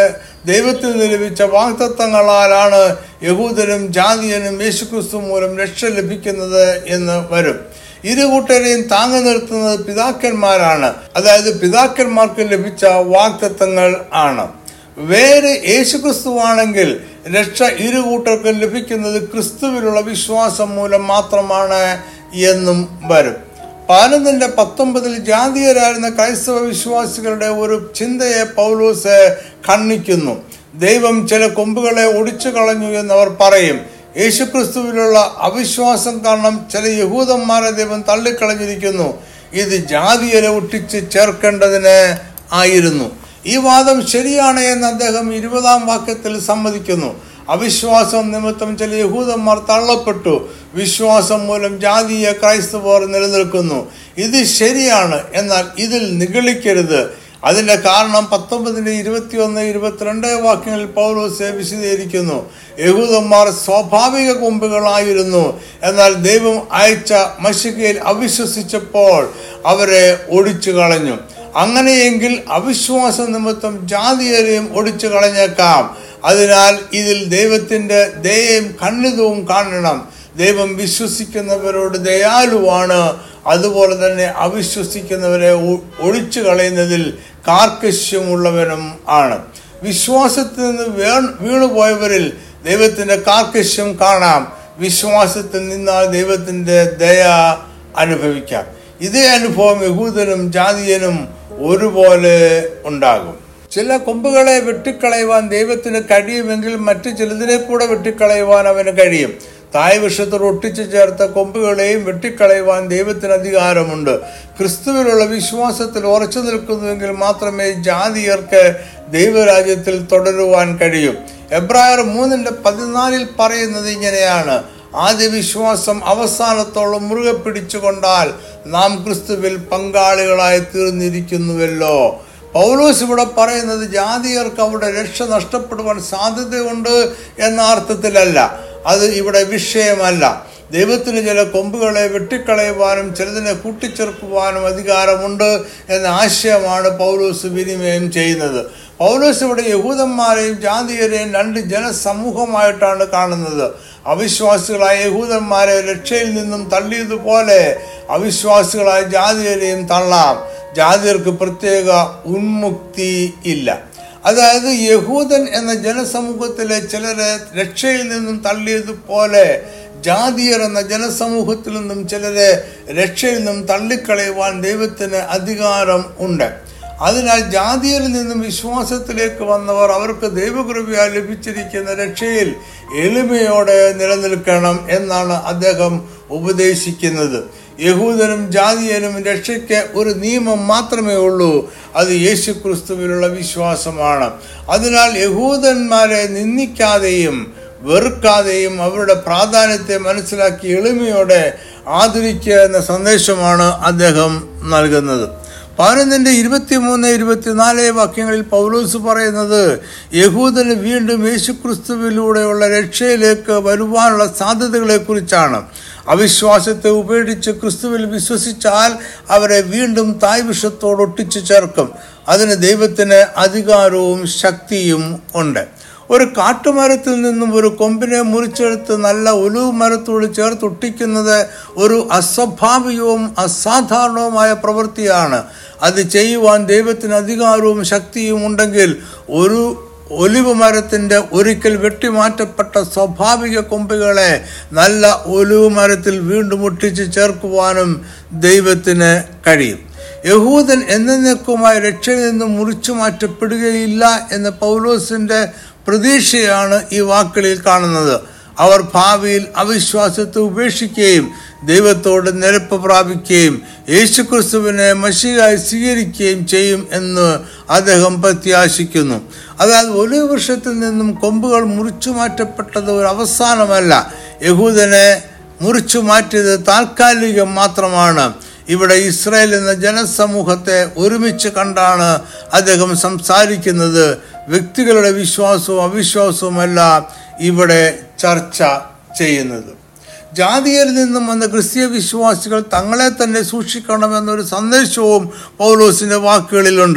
ദൈവത്തിൽ നിന്ന് ലഭിച്ച വാഗ്ദത്തങ്ങളാലാണ് യഹൂദനും ജാതിയനും യേശുക്രിസ്തു മൂലം രക്ഷ ലഭിക്കുന്നത് എന്ന് വരും ഇരു കൂട്ടരെയും താങ്ങി നിർത്തുന്നത് പിതാക്കന്മാരാണ് അതായത് പിതാക്കന്മാർക്ക് ലഭിച്ച വാഗ്ദത്തങ്ങൾ ആണ് വേറെ യേശുക്രിസ്തുവാണെങ്കിൽ രക്ഷ ഇരു കൂട്ടർക്കും ലഭിക്കുന്നത് ക്രിസ്തുവിലുള്ള വിശ്വാസം മൂലം മാത്രമാണ് എന്നും വരും പതിനൊന്നിന്റെ പത്തൊമ്പതിൽ ജാതീയരായിരുന്ന ക്രൈസ്തവ വിശ്വാസികളുടെ ഒരു ചിന്തയെ പൗലൂസ് ഖണ്ഡിക്കുന്നു ദൈവം ചില കൊമ്പുകളെ ഒടിച്ചു കളഞ്ഞു എന്നവർ പറയും യേശുക്രിസ്തുവിലുള്ള അവിശ്വാസം കാരണം ചില യഹൂദന്മാരെ ദൈവം തള്ളിക്കളഞ്ഞിരിക്കുന്നു ഇത് ജാതിയരെ ഒട്ടിച്ച് ചേർക്കേണ്ടതിന് ആയിരുന്നു ഈ വാദം ശരിയാണ് എന്ന് അദ്ദേഹം ഇരുപതാം വാക്യത്തിൽ സമ്മതിക്കുന്നു അവിശ്വാസം നിമിത്തം ചില യഹൂദന്മാർ തള്ളപ്പെട്ടു വിശ്വാസം മൂലം ജാതീയ ക്രൈസ്തവർ നിലനിൽക്കുന്നു ഇത് ശരിയാണ് എന്നാൽ ഇതിൽ നിഗളിക്കരുത് അതിന്റെ കാരണം പത്തൊമ്പതിന്റെ ഇരുപത്തിയൊന്ന് ഇരുപത്തിരണ്ട് വാക്യങ്ങളിൽ പൗലോസ് വിശദീകരിക്കുന്നു യഹൂദന്മാർ സ്വാഭാവിക കൊമ്പുകളായിരുന്നു എന്നാൽ ദൈവം അയച്ച മഷികയിൽ അവിശ്വസിച്ചപ്പോൾ അവരെ ഒടിച്ചു കളഞ്ഞു അങ്ങനെയെങ്കിൽ അവിശ്വാസ നിമിത്തം ജാതിയരെയും ഒടിച്ചു കളഞ്ഞേക്കാം അതിനാൽ ഇതിൽ ദൈവത്തിന്റെ ദയയും ഖണ്ഡിതവും കാണണം ദൈവം വിശ്വസിക്കുന്നവരോട് ദയാലുവാണ് അതുപോലെ തന്നെ അവിശ്വസിക്കുന്നവരെ ഒ- ഒഴിച്ചു കളയുന്നതിൽ കാർക്കശ്യമുള്ളവനും ആണ് വിശ്വാസത്തിൽ നിന്ന് വേ- വീണുപോയവരിൽ ദൈവത്തിന്റെ കാർക്കശ്യം കാണാം വിശ്വാസത്തിൽ നിന്നാൽ ദൈവത്തിന്റെ ദയ അനുഭവിക്കാം ഇതേ അനുഭവം യഹൂദനും ജാതീയനും ഒരുപോലെ ഉണ്ടാകും ചില കൊമ്പുകളെ വെട്ടിക്കളയുവാൻ ദൈവത്തിന് കഴിയുമെങ്കിൽ മറ്റു ചിലതിനെ കൂടെ വെട്ടിക്കളയുവാൻ അവന് കഴിയും തായ് വിഷത്തോട് ഒട്ടിച്ചു ചേർത്ത കൊമ്പുകളെയും വെട്ടിക്കളയുവാൻ ദൈവത്തിന് അധികാരമുണ്ട് ക്രിസ്തുവിലുള്ള വിശ്വാസത്തിൽ ഉറച്ചു നിൽക്കുന്നുവെങ്കിൽ മാത്രമേ ജാതിയർക്ക് ദൈവരാജ്യത്തിൽ തുടരുവാൻ കഴിയും എബ്രായർ മൂന്നിന്റെ പതിനാലിൽ പറയുന്നത് ഇങ്ങനെയാണ് ആദ്യ വിശ്വാസം അവസാനത്തോളം മുറുകെ പിടിച്ചുകൊണ്ടാൽ നാം ക്രിസ്തുവിൽ പങ്കാളികളായി തീർന്നിരിക്കുന്നുവല്ലോ പൗലോസ് ഇവിടെ പറയുന്നത് ജാതിയർക്ക് അവരുടെ രക്ഷ നഷ്ടപ്പെടുവാൻ സാധ്യതയുണ്ട് എന്ന അർത്ഥത്തിലല്ല അത് ഇവിടെ വിഷയമല്ല ദൈവത്തിന് ചില കൊമ്പുകളെ വെട്ടിക്കളയുവാനും ചിലതിനെ കൂട്ടിച്ചേർക്കുവാനും അധികാരമുണ്ട് എന്ന ആശയമാണ് പൗലോസ് വിനിമയം ചെയ്യുന്നത് പൗലോസ് ഇവിടെ യഹൂദന്മാരെയും ജാതിയരെയും രണ്ട് ജനസമൂഹമായിട്ടാണ് കാണുന്നത് അവിശ്വാസികളായ യഹൂദന്മാരെ രക്ഷയിൽ നിന്നും തള്ളിയതുപോലെ അവിശ്വാസികളായ ജാതിയരെയും തള്ളാം ജാതിയർക്ക് പ്രത്യേക ഉന്മുക്തി ഇല്ല അതായത് യഹൂദൻ എന്ന ജനസമൂഹത്തിലെ ചിലരെ രക്ഷയിൽ നിന്നും തള്ളിയതുപോലെ ജാതിയർ എന്ന ജനസമൂഹത്തിൽ നിന്നും ചിലരെ രക്ഷയിൽ നിന്നും തള്ളിക്കളയുവാൻ ദൈവത്തിന് അധികാരം ഉണ്ട് അതിനാൽ ജാതിയരിൽ നിന്നും വിശ്വാസത്തിലേക്ക് വന്നവർ അവർക്ക് ദൈവകൃപയാൽ ലഭിച്ചിരിക്കുന്ന രക്ഷയിൽ എളിമയോടെ നിലനിൽക്കണം എന്നാണ് അദ്ദേഹം ഉപദേശിക്കുന്നത് യഹൂദനും ജാതിയനും രക്ഷയ്ക്ക് ഒരു നിയമം മാത്രമേ ഉള്ളൂ അത് യേശു ക്രിസ്തുവിലുള്ള വിശ്വാസമാണ് അതിനാൽ യഹൂദന്മാരെ നിന്ദിക്കാതെയും വെറുക്കാതെയും അവരുടെ പ്രാധാന്യത്തെ മനസ്സിലാക്കി എളിമയോടെ ആദരിക്കുക എന്ന സന്ദേശമാണ് അദ്ദേഹം നൽകുന്നത് പതിനൊന്നിന്റെ ഇരുപത്തിമൂന്ന് ഇരുപത്തിനാല് വാക്യങ്ങളിൽ പൗലോസ് പറയുന്നത് യഹൂദന് വീണ്ടും യേശുക്രിസ്തുവിലൂടെയുള്ള രക്ഷയിലേക്ക് വരുവാനുള്ള സാധ്യതകളെ കുറിച്ചാണ് അവിശ്വാസത്തെ ഉപേക്ഷിച്ച് ക്രിസ്തുവിൽ വിശ്വസിച്ചാൽ അവരെ വീണ്ടും തായ് വിഷത്തോട് ഒട്ടിച്ചു ചേർക്കും അതിന് ദൈവത്തിന് അധികാരവും ശക്തിയും ഉണ്ട് ഒരു കാട്ടുമരത്തിൽ നിന്നും ഒരു കൊമ്പിനെ മുറിച്ചെടുത്ത് നല്ല ഒലിവ് മരത്തോട് ചേർത്തൊട്ടിക്കുന്നത് ഒരു അസ്വാഭാവികവും അസാധാരണവുമായ പ്രവൃത്തിയാണ് അത് ചെയ്യുവാൻ ദൈവത്തിന് അധികാരവും ശക്തിയും ഉണ്ടെങ്കിൽ ഒരു ഒലിവ് മരത്തിന്റെ ഒരിക്കൽ വെട്ടിമാറ്റപ്പെട്ട സ്വാഭാവിക കൊമ്പുകളെ നല്ല ഒലിവ് മരത്തിൽ വീണ്ടും ഒട്ടിച്ച് ചേർക്കുവാനും ദൈവത്തിന് കഴിയും യഹൂദൻ എന്നേക്കുമായി രക്ഷയിൽ നിന്ന് മുറിച്ചു മാറ്റപ്പെടുകയില്ല എന്ന പൗലോസിന്റെ പ്രതീക്ഷയാണ് ഈ വാക്കുകളിൽ കാണുന്നത് അവർ ഭാവിയിൽ അവിശ്വാസത്തെ ഉപേക്ഷിക്കുകയും ദൈവത്തോട് നിരപ്പ് പ്രാപിക്കുകയും യേശുക്രിസ്തുവിനെ മഷിയായി സ്വീകരിക്കുകയും ചെയ്യും എന്ന് അദ്ദേഹം പ്രത്യാശിക്കുന്നു അതായത് ഒരു വൃക്ഷത്തിൽ നിന്നും കൊമ്പുകൾ മുറിച്ചു മാറ്റപ്പെട്ടത് ഒരു അവസാനമല്ല യഹൂദനെ മുറിച്ചു മാറ്റിയത് താൽക്കാലികം മാത്രമാണ് ഇവിടെ ഇസ്രായേൽ എന്ന ജനസമൂഹത്തെ ഒരുമിച്ച് കണ്ടാണ് അദ്ദേഹം സംസാരിക്കുന്നത് വ്യക്തികളുടെ വിശ്വാസവും അവിശ്വാസവുമല്ല ഇവിടെ ചർച്ച ചെയ്യുന്നത് ജാതിയരിൽ നിന്നും വന്ന ക്രിസ്തീയ വിശ്വാസികൾ തങ്ങളെ തന്നെ സൂക്ഷിക്കണമെന്നൊരു സന്ദേശവും പൗലോസിന്റെ വാക്കുകളിലുണ്ട്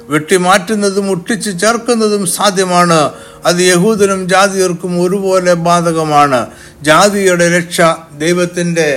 വെട്ടിമാറ്റുന്നതും ഒട്ടിച്ചു ചേർക്കുന്നതും സാധ്യമാണ് അത് യഹൂദനും ജാതിയർക്കും ഒരുപോലെ ബാധകമാണ് ജാതിയുടെ രക്ഷ ദൈവത്തിൻ്റെ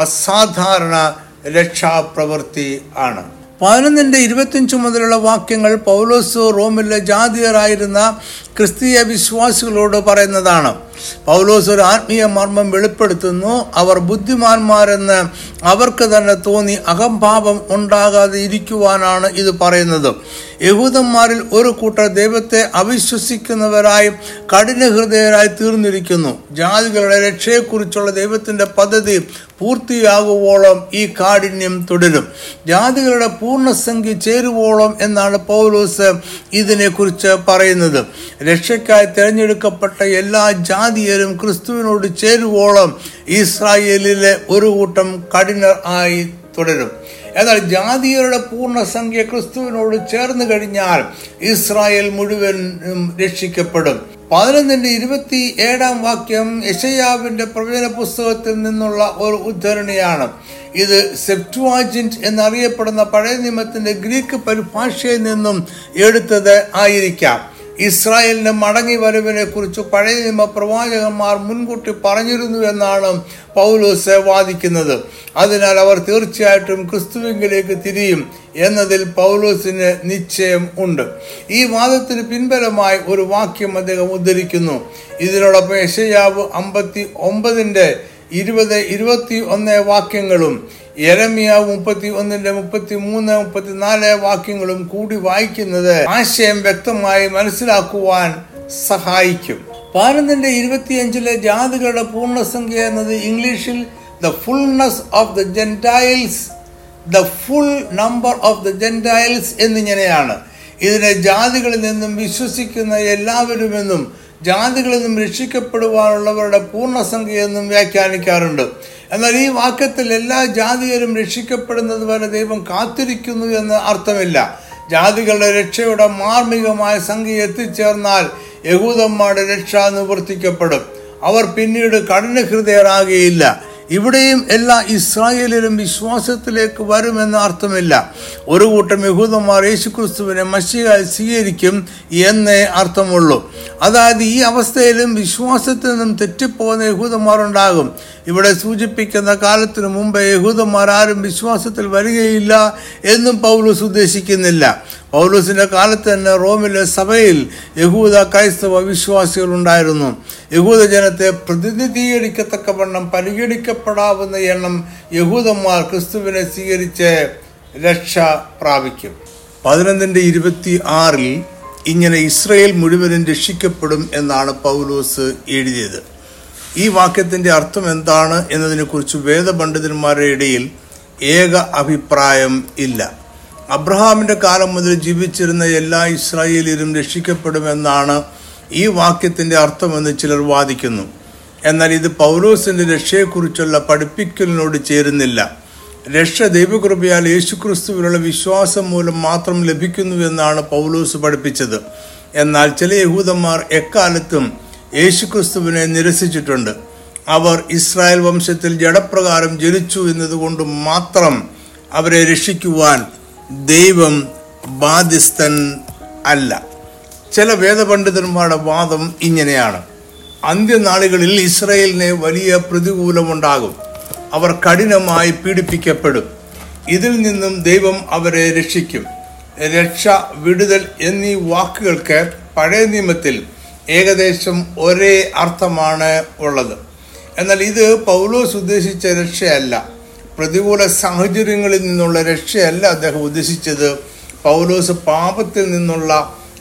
അസാധാരണ രക്ഷാപ്രവൃത്തി ആണ് പതിനൊന്നിൻ്റെ ഇരുപത്തിയഞ്ച് മുതലുള്ള വാക്യങ്ങൾ പൗലോസ് റോമിലെ ജാതിയരായിരുന്ന ക്രിസ്തീയ വിശ്വാസികളോട് പറയുന്നതാണ് പൗലോസ് ഒരു ആത്മീയ മർമ്മം വെളിപ്പെടുത്തുന്നു അവർ ബുദ്ധിമാന്മാരെന്ന് അവർക്ക് തന്നെ തോന്നി അഹംഭാവം ഉണ്ടാകാതെ ഇരിക്കുവാനാണ് ഇത് പറയുന്നത് യഹൂദന്മാരിൽ ഒരു കൂട്ടർ ദൈവത്തെ അവിശ്വസിക്കുന്നവരായി കഠിനഹൃദയരായി തീർന്നിരിക്കുന്നു ജാതികളുടെ രക്ഷയെക്കുറിച്ചുള്ള ദൈവത്തിൻ്റെ പദ്ധതി പൂർത്തിയാകുവോളം ഈ കാഠിന്യം തുടരും ജാതികളുടെ പൂർണ്ണസംഖ്യ ചേരുവോളം എന്നാണ് പൗലോസ് ഇതിനെക്കുറിച്ച് പറയുന്നത് രക്ഷയ്ക്കായി തിരഞ്ഞെടുക്കപ്പെട്ട എല്ലാ ജാതിയരും ക്രിസ്തുവിനോട് ചേരുവോളം ഇസ്രായേലിലെ ഒരു കൂട്ടം കഠിനർ ആയി തുടരും എന്നാൽ ജാതിയരുടെ പൂർണ്ണസംഖ്യ ക്രിസ്തുവിനോട് ചേർന്ന് കഴിഞ്ഞാൽ ഇസ്രായേൽ മുഴുവനും രക്ഷിക്കപ്പെടും പതിനൊന്നിന്റെ ഇരുപത്തി ഏഴാം വാക്യം യശയാവിന്റെ പ്രവചന പുസ്തകത്തിൽ നിന്നുള്ള ഒരു ഉദ്ധരണിയാണ് ഇത് സെപ്റ്റുവാജിന്റ് എന്നറിയപ്പെടുന്ന പഴയ നിയമത്തിന്റെ ഗ്രീക്ക് പരിഭാഷയിൽ നിന്നും എടുത്തത് ആയിരിക്കാം ഇസ്രായേലിന്റെ മടങ്ങി വരവിനെ കുറിച്ച് പഴയ നിയമ പ്രവാചകന്മാർ മുൻകൂട്ടി പറഞ്ഞിരുന്നു എന്നാണ് പൗലോസ് വാദിക്കുന്നത് അതിനാൽ അവർ തീർച്ചയായിട്ടും ക്രിസ്തുവിങ്കിലേക്ക് തിരിയും എന്നതിൽ പൗലോസിന് നിശ്ചയം ഉണ്ട് ഈ വാദത്തിന് പിൻബലമായി ഒരു വാക്യം അദ്ദേഹം ഉദ്ധരിക്കുന്നു ഇതിനോടൊപ്പം യശയാവ് അമ്പത്തി ഒമ്പതിന്റെ ഇരുപത് ഇരുപത്തി ഒന്ന് വാക്യങ്ങളും യരമിയ മുപ്പത്തി ഒന്നിന്റെ മുപ്പത്തി മൂന്ന് മുപ്പത്തിനാല് വാക്യങ്ങളും കൂടി വായിക്കുന്നത് ആശയം വ്യക്തമായി മനസ്സിലാക്കുവാൻ സഹായിക്കും പതിനൊന്നിന്റെ ഇരുപത്തിയഞ്ചിലെ ജാതികളുടെ പൂർണ്ണസംഖ്യ എന്നത് ഇംഗ്ലീഷിൽ the fullness of the gentiles the full number of the gentiles എന്നിങ്ങനെയാണ് ഇതിനെ ജാതികളിൽ നിന്നും വിശ്വസിക്കുന്ന എല്ലാവരുമെന്നും ജാതികളിൽ നിന്നും രക്ഷിക്കപ്പെടുവാനുള്ളവരുടെ പൂർണ്ണസംഖ്യ എന്നും വ്യാഖ്യാനിക്കാറുണ്ട് എന്നാൽ ഈ വാക്യത്തിൽ എല്ലാ ജാതിയരും രക്ഷിക്കപ്പെടുന്നത് വരെ ദൈവം കാത്തിരിക്കുന്നു എന്ന് അർത്ഥമില്ല ജാതികളുടെ രക്ഷയുടെ മാർമികമായ സംഖ്യ എത്തിച്ചേർന്നാൽ യഹൂദന്മാരുടെ രക്ഷ നിവർത്തിക്കപ്പെടും അവർ പിന്നീട് കഠിനഹൃദയരാകുകയില്ല ഇവിടെയും എല്ലാ ഇസ്രായേലിലും വിശ്വാസത്തിലേക്ക് വരുമെന്ന് അർത്ഥമില്ല ഒരു കൂട്ടം യഹൂദന്മാർ യേശുക്രിസ്തുവിനെ മഷികായി സ്വീകരിക്കും എന്നേ അർത്ഥമുള്ളൂ അതായത് ഈ അവസ്ഥയിലും വിശ്വാസത്തിൽ നിന്നും തെറ്റിപ്പോകുന്ന യഹൂദന്മാർ ഉണ്ടാകും ഇവിടെ സൂചിപ്പിക്കുന്ന കാലത്തിനു മുമ്പ് യഹൂദന്മാർ ആരും വിശ്വാസത്തിൽ വരികയില്ല എന്നും പൗലോസ് ഉദ്ദേശിക്കുന്നില്ല പൗലോസിന്റെ കാലത്ത് തന്നെ റോമിലെ സഭയിൽ യഹൂദ ക്രൈസ്തവ വിശ്വാസികൾ ഉണ്ടായിരുന്നു യഹൂദ ജനത്തെ പ്രതിനിധീകരിക്കത്തക്കവണ്ണം പരിഗണിക്കപ്പെടാവുന്ന എണ്ണം യഹൂദന്മാർ ക്രിസ്തുവിനെ സ്വീകരിച്ച് രക്ഷ പ്രാപിക്കും പതിനൊന്നിന്റെ ഇരുപത്തി ആറിൽ ഇങ്ങനെ ഇസ്രയേൽ മുഴുവനും രക്ഷിക്കപ്പെടും എന്നാണ് പൗലോസ് എഴുതിയത് ഈ വാക്യത്തിന്റെ അർത്ഥം എന്താണ് എന്നതിനെക്കുറിച്ച് വേദപണ്ഡിതന്മാരുടെ ഇടയിൽ ഏക അഭിപ്രായം ഇല്ല അബ്രഹാമിന്റെ കാലം മുതൽ ജീവിച്ചിരുന്ന എല്ലാ ഇസ്രായേലിയരും രക്ഷിക്കപ്പെടുമെന്നാണ് ഈ വാക്യത്തിന്റെ അർത്ഥമെന്ന് ചിലർ വാദിക്കുന്നു എന്നാൽ ഇത് പൗലോസിന്റെ രക്ഷയെക്കുറിച്ചുള്ള പഠിപ്പിക്കലിനോട് ചേരുന്നില്ല രക്ഷ ദൈവകൃപയാൽ യേശുക്രിസ്തുവിലുള്ള വിശ്വാസം മൂലം മാത്രം ലഭിക്കുന്നു എന്നാണ് പൗലോസ് പഠിപ്പിച്ചത് എന്നാൽ ചില യഹൂദന്മാർ എക്കാലത്തും യേശുക്രിസ്തുവിനെ നിരസിച്ചിട്ടുണ്ട് അവർ ഇസ്രായേൽ വംശത്തിൽ ജഡപ്രകാരം ജനിച്ചു എന്നതുകൊണ്ട് മാത്രം അവരെ രക്ഷിക്കുവാൻ ദൈവം ബാധ്യസ്ഥൻ അല്ല ചില വേദപണ്ഡിതന്മാരുടെ വാദം ഇങ്ങനെയാണ് അന്ത്യനാളുകളിൽ ഇസ്രയേലിന് വലിയ പ്രതികൂലമുണ്ടാകും അവർ കഠിനമായി പീഡിപ്പിക്കപ്പെടും ഇതിൽ നിന്നും ദൈവം അവരെ രക്ഷിക്കും രക്ഷ വിടുതൽ എന്നീ വാക്കുകൾക്ക് പഴയ നിയമത്തിൽ ഏകദേശം ഒരേ അർത്ഥമാണ് ഉള്ളത് എന്നാൽ ഇത് പൗലോസ് ഉദ്ദേശിച്ച രക്ഷയല്ല പ്രതികൂല സാഹചര്യങ്ങളിൽ നിന്നുള്ള രക്ഷയല്ല അദ്ദേഹം ഉദ്ദേശിച്ചത് പൗലോസ് പാപത്തിൽ നിന്നുള്ള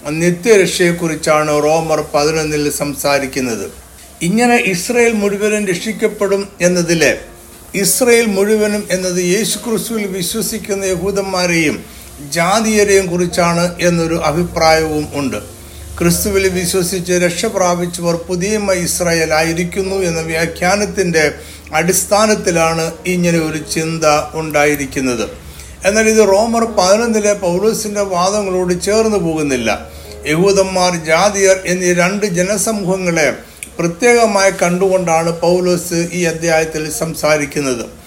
നിത്യരക്ഷയെക്കുറിച്ചാണ് റോമർ പതിനൊന്നിൽ സംസാരിക്കുന്നത് ഇങ്ങനെ ഇസ്രയേൽ മുഴുവനും രക്ഷിക്കപ്പെടും എന്നതില് ഇസ്രയേൽ മുഴുവനും എന്നത് യേശുക്രിസ്തുവിൽ വിശ്വസിക്കുന്ന യഹൂദന്മാരെയും ജാതീയരെയും കുറിച്ചാണ് എന്നൊരു അഭിപ്രായവും ഉണ്ട് ക്രിസ്തുവിൽ വിശ്വസിച്ച് രക്ഷ പ്രാപിച്ചവർ പുതിയ ഇസ്രായേൽ ആയിരിക്കുന്നു എന്ന വ്യാഖ്യാനത്തിന്റെ അടിസ്ഥാനത്തിലാണ് ഇങ്ങനെ ഒരു ചിന്ത ഉണ്ടായിരിക്കുന്നത് എന്നാൽ ഇത് റോമർ പതിനൊന്നിലെ പൗലോസിന്റെ വാദങ്ങളോട് ചേർന്ന് പോകുന്നില്ല യഹൂദന്മാർ ജാതിയർ എന്നീ രണ്ട് ജനസമൂഹങ്ങളെ പ്രത്യേകമായി കണ്ടുകൊണ്ടാണ് പൗലോസ് ഈ അധ്യായത്തിൽ സംസാരിക്കുന്നത്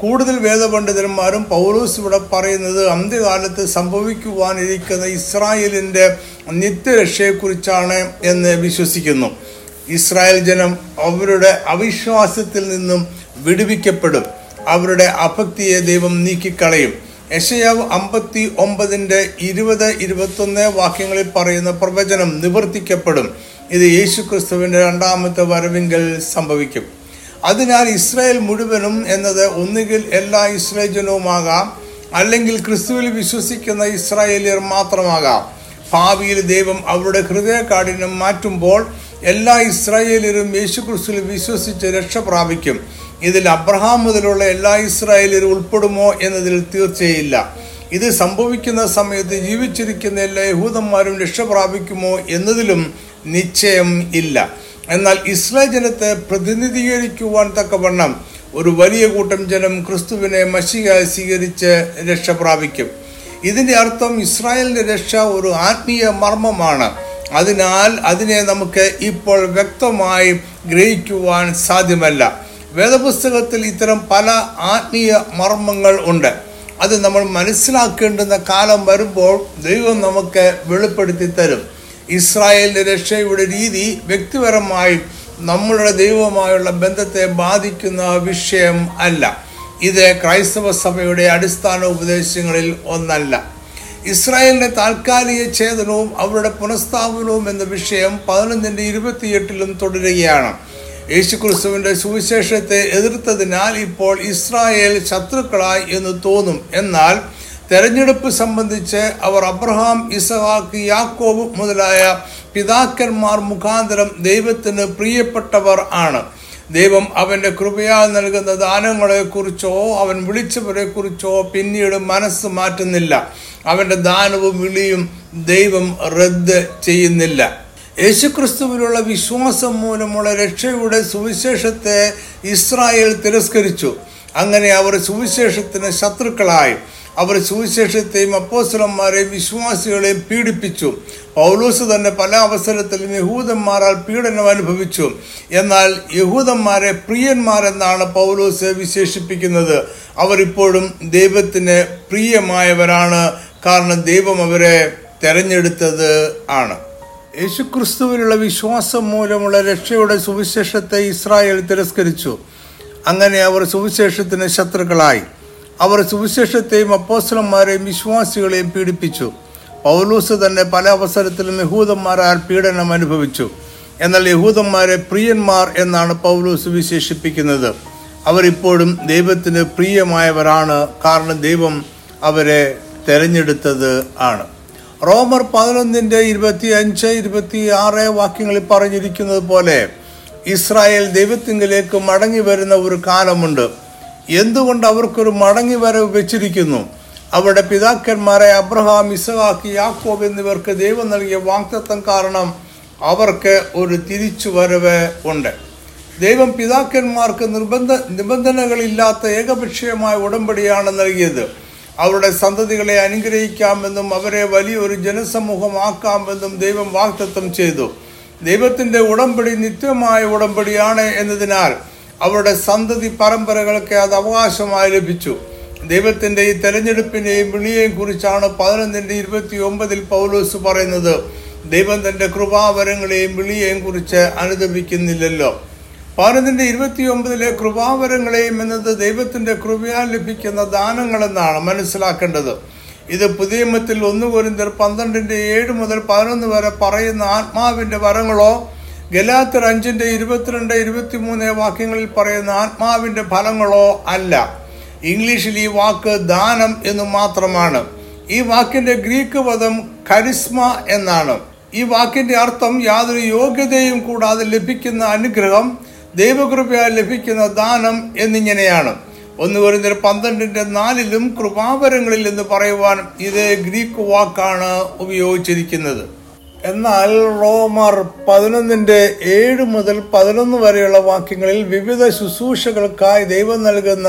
കൂടുതൽ വേദപണ്ഡിതന്മാരും പൗലോസ് ഇവിടെ പറയുന്നത് അന്ത്യകാലത്ത് സംഭവിക്കുവാനിരിക്കുന്ന ഇസ്രായേലിൻ്റെ നിത്യരക്ഷയെക്കുറിച്ചാണ് എന്ന് വിശ്വസിക്കുന്നു ഇസ്രായേൽ ജനം അവരുടെ അവിശ്വാസത്തിൽ നിന്നും വിടുവിക്കപ്പെടും അവരുടെ അഭക്തിയെ ദൈവം നീക്കിക്കളയും യശയാവ് അമ്പത്തി ഒമ്പതിൻ്റെ ഇരുപത് ഇരുപത്തൊന്ന് വാക്യങ്ങളിൽ പറയുന്ന പ്രവചനം നിവർത്തിക്കപ്പെടും ഇത് യേശുക്രിസ്തുവിൻ്റെ രണ്ടാമത്തെ വരവിങ്കൽ സംഭവിക്കും അതിനാൽ ഇസ്രായേൽ മുഴുവനും എന്നത് ഒന്നുകിൽ എല്ലാ ഇസ്രായേൽ ജനവുമാകാം അല്ലെങ്കിൽ ക്രിസ്തുവിൽ വിശ്വസിക്കുന്ന ഇസ്രായേലിയർ മാത്രമാകാം ഭാവിയിൽ ദൈവം അവരുടെ ഹൃദയകാഠിന്യം മാറ്റുമ്പോൾ എല്ലാ ഇസ്രായേലിയരും യേശു ക്രിസ്തുവിൽ വിശ്വസിച്ച് രക്ഷ പ്രാപിക്കും ഇതിൽ അബ്രഹാം മുതലുള്ള എല്ലാ ഇസ്രായേലിയരും ഉൾപ്പെടുമോ എന്നതിൽ തീർച്ചയില്ല ഇത് സംഭവിക്കുന്ന സമയത്ത് ജീവിച്ചിരിക്കുന്ന എല്ലാ യഹൂദന്മാരും രക്ഷ പ്രാപിക്കുമോ എന്നതിലും നിശ്ചയം ഇല്ല എന്നാൽ ഇസ്രായേൽ ജനത്തെ പ്രതിനിധീകരിക്കുവാൻ തക്കവണ്ണം ഒരു വലിയ കൂട്ടം ജനം ക്രിസ്തുവിനെ മഷിയായി സ്വീകരിച്ച് രക്ഷ പ്രാപിക്കും ഇതിന്റെ അർത്ഥം ഇസ്രായേലിന്റെ രക്ഷ ഒരു ആത്മീയ മർമ്മമാണ് അതിനാൽ അതിനെ നമുക്ക് ഇപ്പോൾ വ്യക്തമായി ഗ്രഹിക്കുവാൻ സാധ്യമല്ല വേദപുസ്തകത്തിൽ ഇത്തരം പല ആത്മീയ മർമ്മങ്ങൾ ഉണ്ട് അത് നമ്മൾ മനസ്സിലാക്കേണ്ടുന്ന കാലം വരുമ്പോൾ ദൈവം നമുക്ക് വെളിപ്പെടുത്തി തരും ഇസ്രായേലിന്റെ രക്ഷയുടെ രീതി വ്യക്തിപരമായി നമ്മളുടെ ദൈവവുമായുള്ള ബന്ധത്തെ ബാധിക്കുന്ന വിഷയം അല്ല ഇത് ക്രൈസ്തവ സഭയുടെ അടിസ്ഥാന ഉപദേശങ്ങളിൽ ഒന്നല്ല ഇസ്രായേലിന്റെ താൽക്കാലിക ഛേദനവും അവരുടെ പുനഃസ്ഥാപനവും എന്ന വിഷയം പതിനൊന്നിൻ്റെ ഇരുപത്തിയെട്ടിലും തുടരുകയാണ് യേശുക്രിസ്തുവിന്റെ സുവിശേഷത്തെ എതിർത്തതിനാൽ ഇപ്പോൾ ഇസ്രായേൽ ശത്രുക്കളായി എന്ന് തോന്നും എന്നാൽ തെരഞ്ഞെടുപ്പ് സംബന്ധിച്ച് അവർ അബ്രഹാം ഇസഹാക്ക് യാക്കോബ് മുതലായ പിതാക്കന്മാർ മുഖാന്തരം ദൈവത്തിന് പ്രിയപ്പെട്ടവർ ആണ് ദൈവം അവന്റെ കൃപയാൽ നൽകുന്ന ദാനങ്ങളെക്കുറിച്ചോ അവൻ വിളിച്ചവരെക്കുറിച്ചോ പിന്നീട് മനസ്സ് മാറ്റുന്നില്ല അവന്റെ ദാനവും വിളിയും ദൈവം റദ്ദ് ചെയ്യുന്നില്ല യേശുക്രിസ്തുവിലുള്ള വിശ്വാസം മൂലമുള്ള രക്ഷയുടെ സുവിശേഷത്തെ ഇസ്രായേൽ തിരസ്കരിച്ചു അങ്ങനെ അവർ സുവിശേഷത്തിന് ശത്രുക്കളായി അവർ സുവിശേഷത്തെയും അപ്പോസ്തലന്മാരെയും വിശ്വാസികളെയും പീഡിപ്പിച്ചു പൗലൂസ് തന്നെ പല അവസരത്തിലും യഹൂദന്മാരാൽ പീഡനം അനുഭവിച്ചു എന്നാൽ യഹൂദന്മാരെ പ്രിയന്മാരെന്നാണ് പൗലൂസ് വിശേഷിപ്പിക്കുന്നത് അവർ ഇപ്പോഴും ദൈവത്തിന് പ്രിയമായവരാണ് കാരണം ദൈവം അവരെ തെരഞ്ഞെടുത്തത് ആണ് യേശുക്രിസ്തുവിലുള്ള വിശ്വാസം മൂലമുള്ള രക്ഷയുടെ സുവിശേഷത്തെ ഇസ്രായേൽ തിരസ്കരിച്ചു അങ്ങനെ അവർ സുവിശേഷത്തിന് ശത്രുക്കളായി അവർ സുവിശേഷത്തെയും അപ്പോസ്തലന്മാരെയും വിശ്വാസികളെയും പീഡിപ്പിച്ചു പൗലൂസ് തന്നെ പല അവസരത്തിലും യഹൂദന്മാരാൽ പീഡനം അനുഭവിച്ചു എന്നാൽ യഹൂദന്മാരെ പ്രിയന്മാർ എന്നാണ് പൗലൂസ് വിശേഷിപ്പിക്കുന്നത് അവരിപ്പോഴും ദൈവത്തിന് പ്രിയമായവരാണ് കാരണം ദൈവം അവരെ തെരഞ്ഞെടുത്തത് ആണ് റോമർ പതിനൊന്നിൻ്റെ ഇരുപത്തി അഞ്ച് ഇരുപത്തി ആറ് വാക്യങ്ങളിൽ പറഞ്ഞിരിക്കുന്നത് പോലെ ഇസ്രായേൽ ദൈവത്തിങ്കിലേക്ക് മടങ്ങി വരുന്ന ഒരു കാലമുണ്ട് എന്തുകൊണ്ട് അവർക്കൊരു മടങ്ങി വരവ് വെച്ചിരിക്കുന്നു അവരുടെ പിതാക്കന്മാരെ അബ്രഹാം ഇസഹാക്ക് യാക്കോബ് എന്നിവർക്ക് ദൈവം നൽകിയ വാക്തത്വം കാരണം അവർക്ക് ഒരു തിരിച്ചുവരവ് ഉണ്ട് ദൈവം പിതാക്കന്മാർക്ക് നിർബന്ധ നിബന്ധനകളില്ലാത്ത ഏകപക്ഷീയമായ ഉടമ്പടിയാണ് നൽകിയത് അവരുടെ സന്തതികളെ അനുഗ്രഹിക്കാമെന്നും അവരെ വലിയൊരു ജനസമൂഹമാക്കാമെന്നും ദൈവം വാക്തത്വം ചെയ്തു ദൈവത്തിൻ്റെ ഉടമ്പടി നിത്യമായ ഉടമ്പടിയാണ് എന്നതിനാൽ അവരുടെ സന്തതി പരമ്പരകൾക്ക് അത് അവകാശമായി ലഭിച്ചു ദൈവത്തിൻ്റെ ഈ തെരഞ്ഞെടുപ്പിനെയും വിളിയെയും കുറിച്ചാണ് പതിനൊന്നിൻ്റെ ഇരുപത്തി ഒമ്പതിൽ പൗലോസ് പറയുന്നത് ദൈവം തൻ്റെ കൃപാവരങ്ങളെയും വിളിയെയും കുറിച്ച് അനുദപിക്കുന്നില്ലല്ലോ പതിനൊന്നിൻ്റെ ഇരുപത്തി ഒമ്പതിലെ കൃപാവരങ്ങളെയും എന്നത് ദൈവത്തിൻ്റെ കൃപയാൽ ലഭിക്കുന്ന ദാനങ്ങളെന്നാണ് മനസ്സിലാക്കേണ്ടത് ഇത് പുതിയമത്തിൽ ഒന്ന് കോരിന്തർ പന്ത്രണ്ടിൻ്റെ ഏഴ് മുതൽ പതിനൊന്ന് വരെ പറയുന്ന ആത്മാവിൻ്റെ വരങ്ങളോ ഗലാത്തർ അഞ്ചിൻ്റെ ഇരുപത്തിരണ്ട് ഇരുപത്തിമൂന്ന് വാക്യങ്ങളിൽ പറയുന്ന ആത്മാവിൻ്റെ ഫലങ്ങളോ അല്ല ഇംഗ്ലീഷിൽ ഈ വാക്ക് ദാനം എന്ന് മാത്രമാണ് ഈ വാക്കിന്റെ ഗ്രീക്ക് പദം കരിസ്മ എന്നാണ് ഈ വാക്കിന്റെ അർത്ഥം യാതൊരു യോഗ്യതയും കൂടാതെ ലഭിക്കുന്ന അനുഗ്രഹം ദൈവകൃപയാൽ ലഭിക്കുന്ന ദാനം എന്നിങ്ങനെയാണ് ഒന്ന് പറയുന്ന പന്ത്രണ്ടിന്റെ നാലിലും കൃപാവരങ്ങളിൽ എന്ന് പറയുവാൻ ഇത് ഗ്രീക്ക് വാക്കാണ് ഉപയോഗിച്ചിരിക്കുന്നത് എന്നാൽ റോമർ പതിനൊന്നിന്റെ ഏഴ് മുതൽ പതിനൊന്ന് വരെയുള്ള വാക്യങ്ങളിൽ വിവിധ ശുശ്രൂഷകൾക്കായി ദൈവം നൽകുന്ന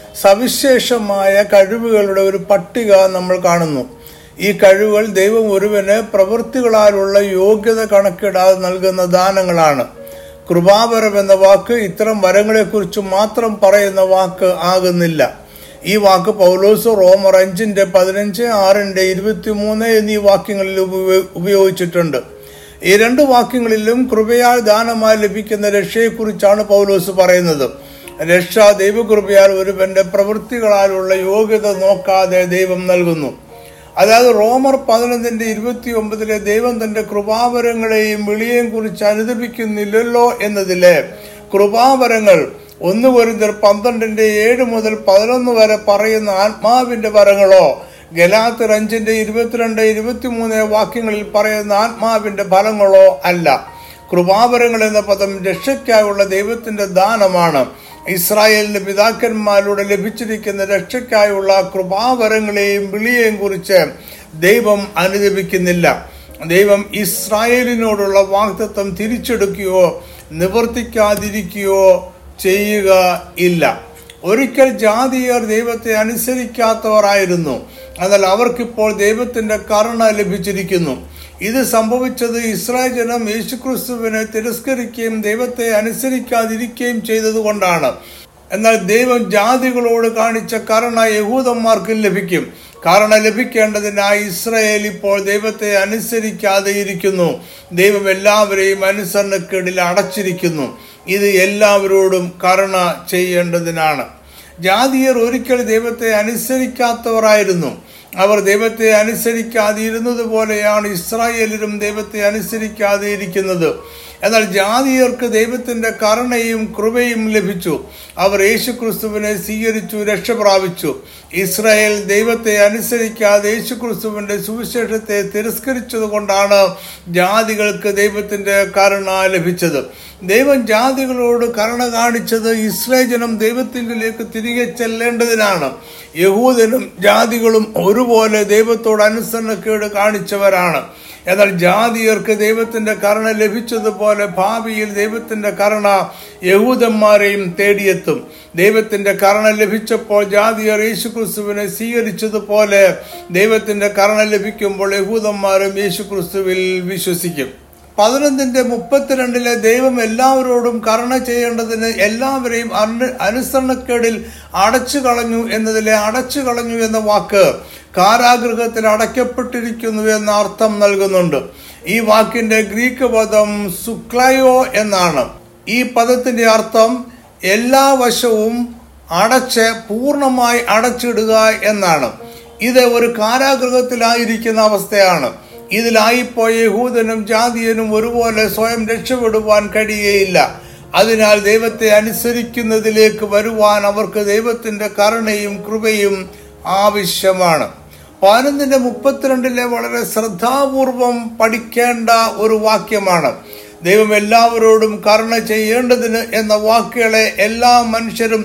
സവിശേഷമായ കഴിവുകളുടെ ഒരു പട്ടിക നമ്മൾ കാണുന്നു ഈ കഴിവുകൾ ദൈവം ഒരുവന് പ്രവൃത്തികളാലുള്ള യോഗ്യത കണക്കിടാതെ നൽകുന്ന ദാനങ്ങളാണ് കൃപാവരം എന്ന വാക്ക് ഇത്തരം വരങ്ങളെക്കുറിച്ച് മാത്രം പറയുന്ന വാക്ക് ആകുന്നില്ല ഈ വാക്ക് പൗലോസ് റോമർ അഞ്ചിന്റെ പതിനഞ്ച് ആറിന്റെ ഇരുപത്തിമൂന്ന് എന്നീ വാക്യങ്ങളിൽ ഉപയോ- ഉപയോഗിച്ചിട്ടുണ്ട് ഈ രണ്ട് വാക്യങ്ങളിലും കൃപയാൽ ദാനമായി ലഭിക്കുന്ന രക്ഷയെക്കുറിച്ചാണ് പൗലോസ് പറയുന്നത് രക്ഷ ദൈവകൃപയാൽ ഒരുവന്റെ പ്രവൃത്തികളാലുള്ള യോഗ്യത നോക്കാതെ ദൈവം നൽകുന്നു അതായത് റോമർ പതിനൊന്നിന്റെ ഇരുപത്തി ഒമ്പതിലെ ദൈവം തന്റെ കൃപാവരങ്ങളെയും വിളിയെയും കുറിച്ച് അനുദപിക്കുന്നില്ലല്ലോ എന്നതിലെ കൃപാവരങ്ങൾ ഒന്ന് പൊരുന്തർ പന്ത്രണ്ടിന്റെ ഏഴ് മുതൽ പതിനൊന്ന് വരെ പറയുന്ന ആത്മാവിന്റെ വരങ്ങളോ ഗലാത്തർ അഞ്ചിന്റെ ഇരുപത്തിരണ്ട് ഇരുപത്തിമൂന്ന് വാക്യങ്ങളിൽ പറയുന്ന ആത്മാവിന്റെ ഫലങ്ങളോ അല്ല കൃപാവരങ്ങൾ എന്ന പദം രക്ഷയ്ക്കായുള്ള ദൈവത്തിന്റെ ദാനമാണ് ഇസ്രായേലിന്റെ പിതാക്കന്മാരിലൂടെ ലഭിച്ചിരിക്കുന്ന രക്ഷയ്ക്കായുള്ള കൃപാവരങ്ങളെയും വിളിയെയും കുറിച്ച് ദൈവം അനുദപിക്കുന്നില്ല ദൈവം ഇസ്രായേലിനോടുള്ള വാഗ്ദത്വം തിരിച്ചെടുക്കുകയോ നിവർത്തിക്കാതിരിക്കുകയോ ചെയ്യുക ഇല്ല ഒരിക്കൽ ജാതിയർ ദൈവത്തെ അനുസരിക്കാത്തവരായിരുന്നു എന്നാൽ അവർക്കിപ്പോൾ ദൈവത്തിന്റെ കരുണ ലഭിച്ചിരിക്കുന്നു ഇത് സംഭവിച്ചത് ഇസ്രായേൽ ജനം യേശുക്രിസ്തുവിനെ തിരസ്കരിക്കുകയും ദൈവത്തെ അനുസരിക്കാതിരിക്കുകയും ചെയ്തതുകൊണ്ടാണ് എന്നാൽ ദൈവം ജാതികളോട് കാണിച്ച കരുണ യഹൂദന്മാർക്കും ലഭിക്കും കരുണ ലഭിക്കേണ്ടതിനായി ഇസ്രായേൽ ഇപ്പോൾ ദൈവത്തെ അനുസരിക്കാതെ ഇരിക്കുന്നു ദൈവം എല്ലാവരെയും അനുസരണക്കേടിൽ അടച്ചിരിക്കുന്നു ഇത് എല്ലാവരോടും കരുണ ചെയ്യേണ്ടതിനാണ് ജാതിയർ ഒരിക്കൽ ദൈവത്തെ അനുസരിക്കാത്തവരായിരുന്നു അവർ ദൈവത്തെ അനുസരിക്കാതിരുന്നത് പോലെയാണ് ഇസ്രായേലിലും ദൈവത്തെ അനുസരിക്കാതെ ഇരിക്കുന്നത് എന്നാൽ ജാതിയർക്ക് ദൈവത്തിന്റെ കരുണയും കൃപയും ലഭിച്ചു അവർ യേശുക്രിസ്തുവിനെ സ്വീകരിച്ചു രക്ഷ പ്രാപിച്ചു ഇസ്രായേൽ ദൈവത്തെ അനുസരിക്കാതെ യേശുക്രിസ്തുവിന്റെ സുവിശേഷത്തെ തിരസ്കരിച്ചത് കൊണ്ടാണ് ജാതികൾക്ക് ദൈവത്തിന്റെ കരുണ ലഭിച്ചത് ദൈവം ജാതികളോട് കരുണ കാണിച്ചത് ഇസ്രായേൽ ജനം ദൈവത്തിങ്കിലേക്ക് തിരികെ ചെല്ലേണ്ടതിനാണ് യഹൂദനും ജാതികളും ഒരുപോലെ ദൈവത്തോട് അനുസരണക്കേട് കാണിച്ചവരാണ് എന്നാൽ ജാതിയർക്ക് ദൈവത്തിന്റെ കരുണ ലഭിച്ചതുപോലെ ഭാവിയിൽ ദൈവത്തിന്റെ കരുണ യഹൂദന്മാരെയും തേടിയെത്തും ദൈവത്തിന്റെ കരുണ ലഭിച്ചപ്പോൾ ജാതിയർ യേശുക്രിസ്തുവിനെ സ്വീകരിച്ചതുപോലെ ദൈവത്തിന്റെ കരുണ ലഭിക്കുമ്പോൾ യഹൂദന്മാരും യേശുക്രിസ്തുവിൽ വിശ്വസിക്കും പതിനൊന്നിന്റെ മുപ്പത്തിരണ്ടിലെ ദൈവം എല്ലാവരോടും കരുണ ചെയ്യേണ്ടതിന് എല്ലാവരെയും അനു അനുസരണക്കേടിൽ അടച്ചു കളഞ്ഞു എന്നതിലെ അടച്ചു കളഞ്ഞു എന്ന വാക്ക് കാരാഗൃഹത്തിൽ അടയ്ക്കപ്പെട്ടിരിക്കുന്നു എന്ന അർത്ഥം നൽകുന്നുണ്ട് ഈ വാക്കിന്റെ ഗ്രീക്ക് പദം സുക്ലയോ എന്നാണ് ഈ പദത്തിന്റെ അർത്ഥം എല്ലാ വശവും അടച്ച് പൂർണ്ണമായി അടച്ചിടുക എന്നാണ് ഇത് ഒരു കാരാഗൃഹത്തിലായിരിക്കുന്ന അവസ്ഥയാണ് ഇതിലായിപ്പോയ യഹൂദനും ജാതിയനും ഒരുപോലെ സ്വയം രക്ഷപ്പെടുവാൻ കഴിയുകയില്ല അതിനാൽ ദൈവത്തെ അനുസരിക്കുന്നതിലേക്ക് വരുവാൻ അവർക്ക് ദൈവത്തിന്റെ കരുണയും കൃപയും ആവശ്യമാണ് പതിനൊന്നിന്റെ മുപ്പത്തിരണ്ടിലെ വളരെ ശ്രദ്ധാപൂർവം പഠിക്കേണ്ട ഒരു വാക്യമാണ് ദൈവം എല്ലാവരോടും കരുണ ചെയ്യേണ്ടതിന് എന്ന വാക്കുകളെ എല്ലാ മനുഷ്യരും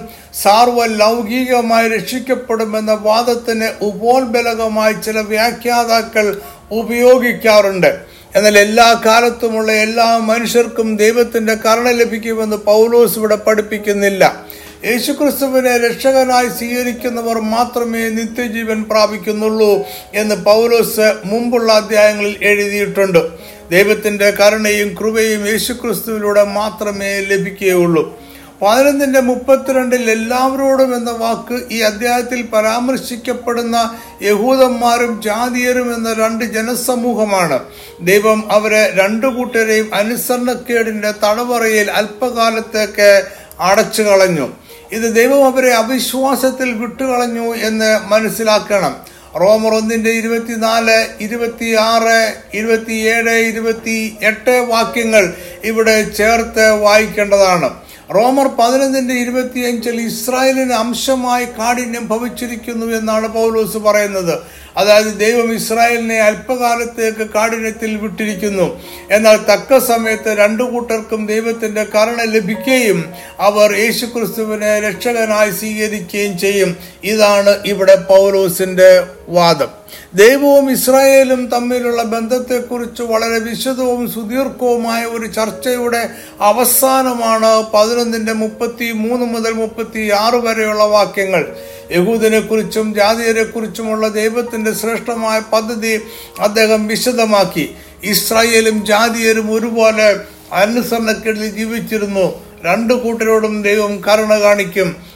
സാർവലൗകികമായി രക്ഷിക്കപ്പെടുമെന്ന വാദത്തിന് ഉപോത്ബലകമായി ചില വ്യാഖ്യാതാക്കൾ ഉപയോഗിക്കാറുണ്ട് എന്നാൽ എല്ലാ കാലത്തുമുള്ള എല്ലാ മനുഷ്യർക്കും ദൈവത്തിന്റെ കരുണ ലഭിക്കുമെന്ന് പൗലോസ് ഇവിടെ പഠിപ്പിക്കുന്നില്ല യേശുക്രിസ്തുവിനെ രക്ഷകനായി സ്വീകരിക്കുന്നവർ മാത്രമേ നിത്യജീവൻ പ്രാപിക്കുന്നുള്ളൂ എന്ന് പൗലോസ് മുമ്പുള്ള അധ്യായങ്ങളിൽ എഴുതിയിട്ടുണ്ട് ദൈവത്തിന്റെ കരുണയും കൃപയും യേശുക്രിസ്തുവിലൂടെ മാത്രമേ ലഭിക്കുകയുള്ളൂ പതിനൊന്നിന്റെ മുപ്പത്തിരണ്ടിൽ എല്ലാവരോടും എന്ന വാക്ക് ഈ അധ്യായത്തിൽ പരാമർശിക്കപ്പെടുന്ന യഹൂദന്മാരും ജാതിയരും എന്ന രണ്ട് ജനസമൂഹമാണ് ദൈവം അവരെ രണ്ടു കൂട്ടരെയും അനുസരണക്കേടിന്റെ തടവറയിൽ അല്പകാലത്തേക്ക് അടച്ചു കളഞ്ഞു ഇത് ദൈവം അവരെ അവിശ്വാസത്തിൽ വിട്ടുകളഞ്ഞു എന്ന് മനസ്സിലാക്കണം റോമർ ഒന്നിന്റെ ഇരുപത്തിനാല് ഇരുപത്തിയാറ് ഇരുപത്തിയേഴ് ഇരുപത്തി എട്ട് വാക്യങ്ങൾ ഇവിടെ ചേർത്ത് വായിക്കേണ്ടതാണ് റോമർ പതിനൊന്നിന്റെ ഇരുപത്തിയഞ്ചിൽ ഇസ്രായേലിന് അംശമായി കാഠിന്യം ഭവിച്ചിരിക്കുന്നു എന്നാണ് പൗലോസ് പറയുന്നത് അതായത് ദൈവം ഇസ്രായേലിനെ അല്പകാലത്തേക്ക് കാഠിന്യത്തിൽ വിട്ടിരിക്കുന്നു എന്നാൽ തക്ക സമയത്ത് രണ്ടു കൂട്ടർക്കും ദൈവത്തിന്റെ കരുണ ലഭിക്കുകയും അവർ യേശുക്രിസ്തുവിനെ രക്ഷകനായി സ്വീകരിക്കുകയും ചെയ്യും ഇതാണ് ഇവിടെ പൗലോസിന്റെ വാദം ദൈവവും ഇസ്രായേലും തമ്മിലുള്ള ബന്ധത്തെക്കുറിച്ച് വളരെ വിശദവും സുദീർഘവുമായ ഒരു ചർച്ചയുടെ അവസാനമാണ് പതിനൊന്നിന്റെ മുപ്പത്തി മൂന്ന് മുതൽ മുപ്പത്തി ആറ് വരെയുള്ള വാക്യങ്ങൾ യഹൂദനെ കുറിച്ചും ജാതിയരെ കുറിച്ചുമുള്ള ദൈവത്തിന്റെ ശ്രേഷ്ഠമായ പദ്ധതി അദ്ദേഹം വിശദമാക്കി ഇസ്രായേലും ജാതിയരും ഒരുപോലെ അനുസരണക്കെടിൽ ജീവിച്ചിരുന്നു രണ്ടു കൂട്ടരോടും ദൈവം കരുണ കാണിക്കും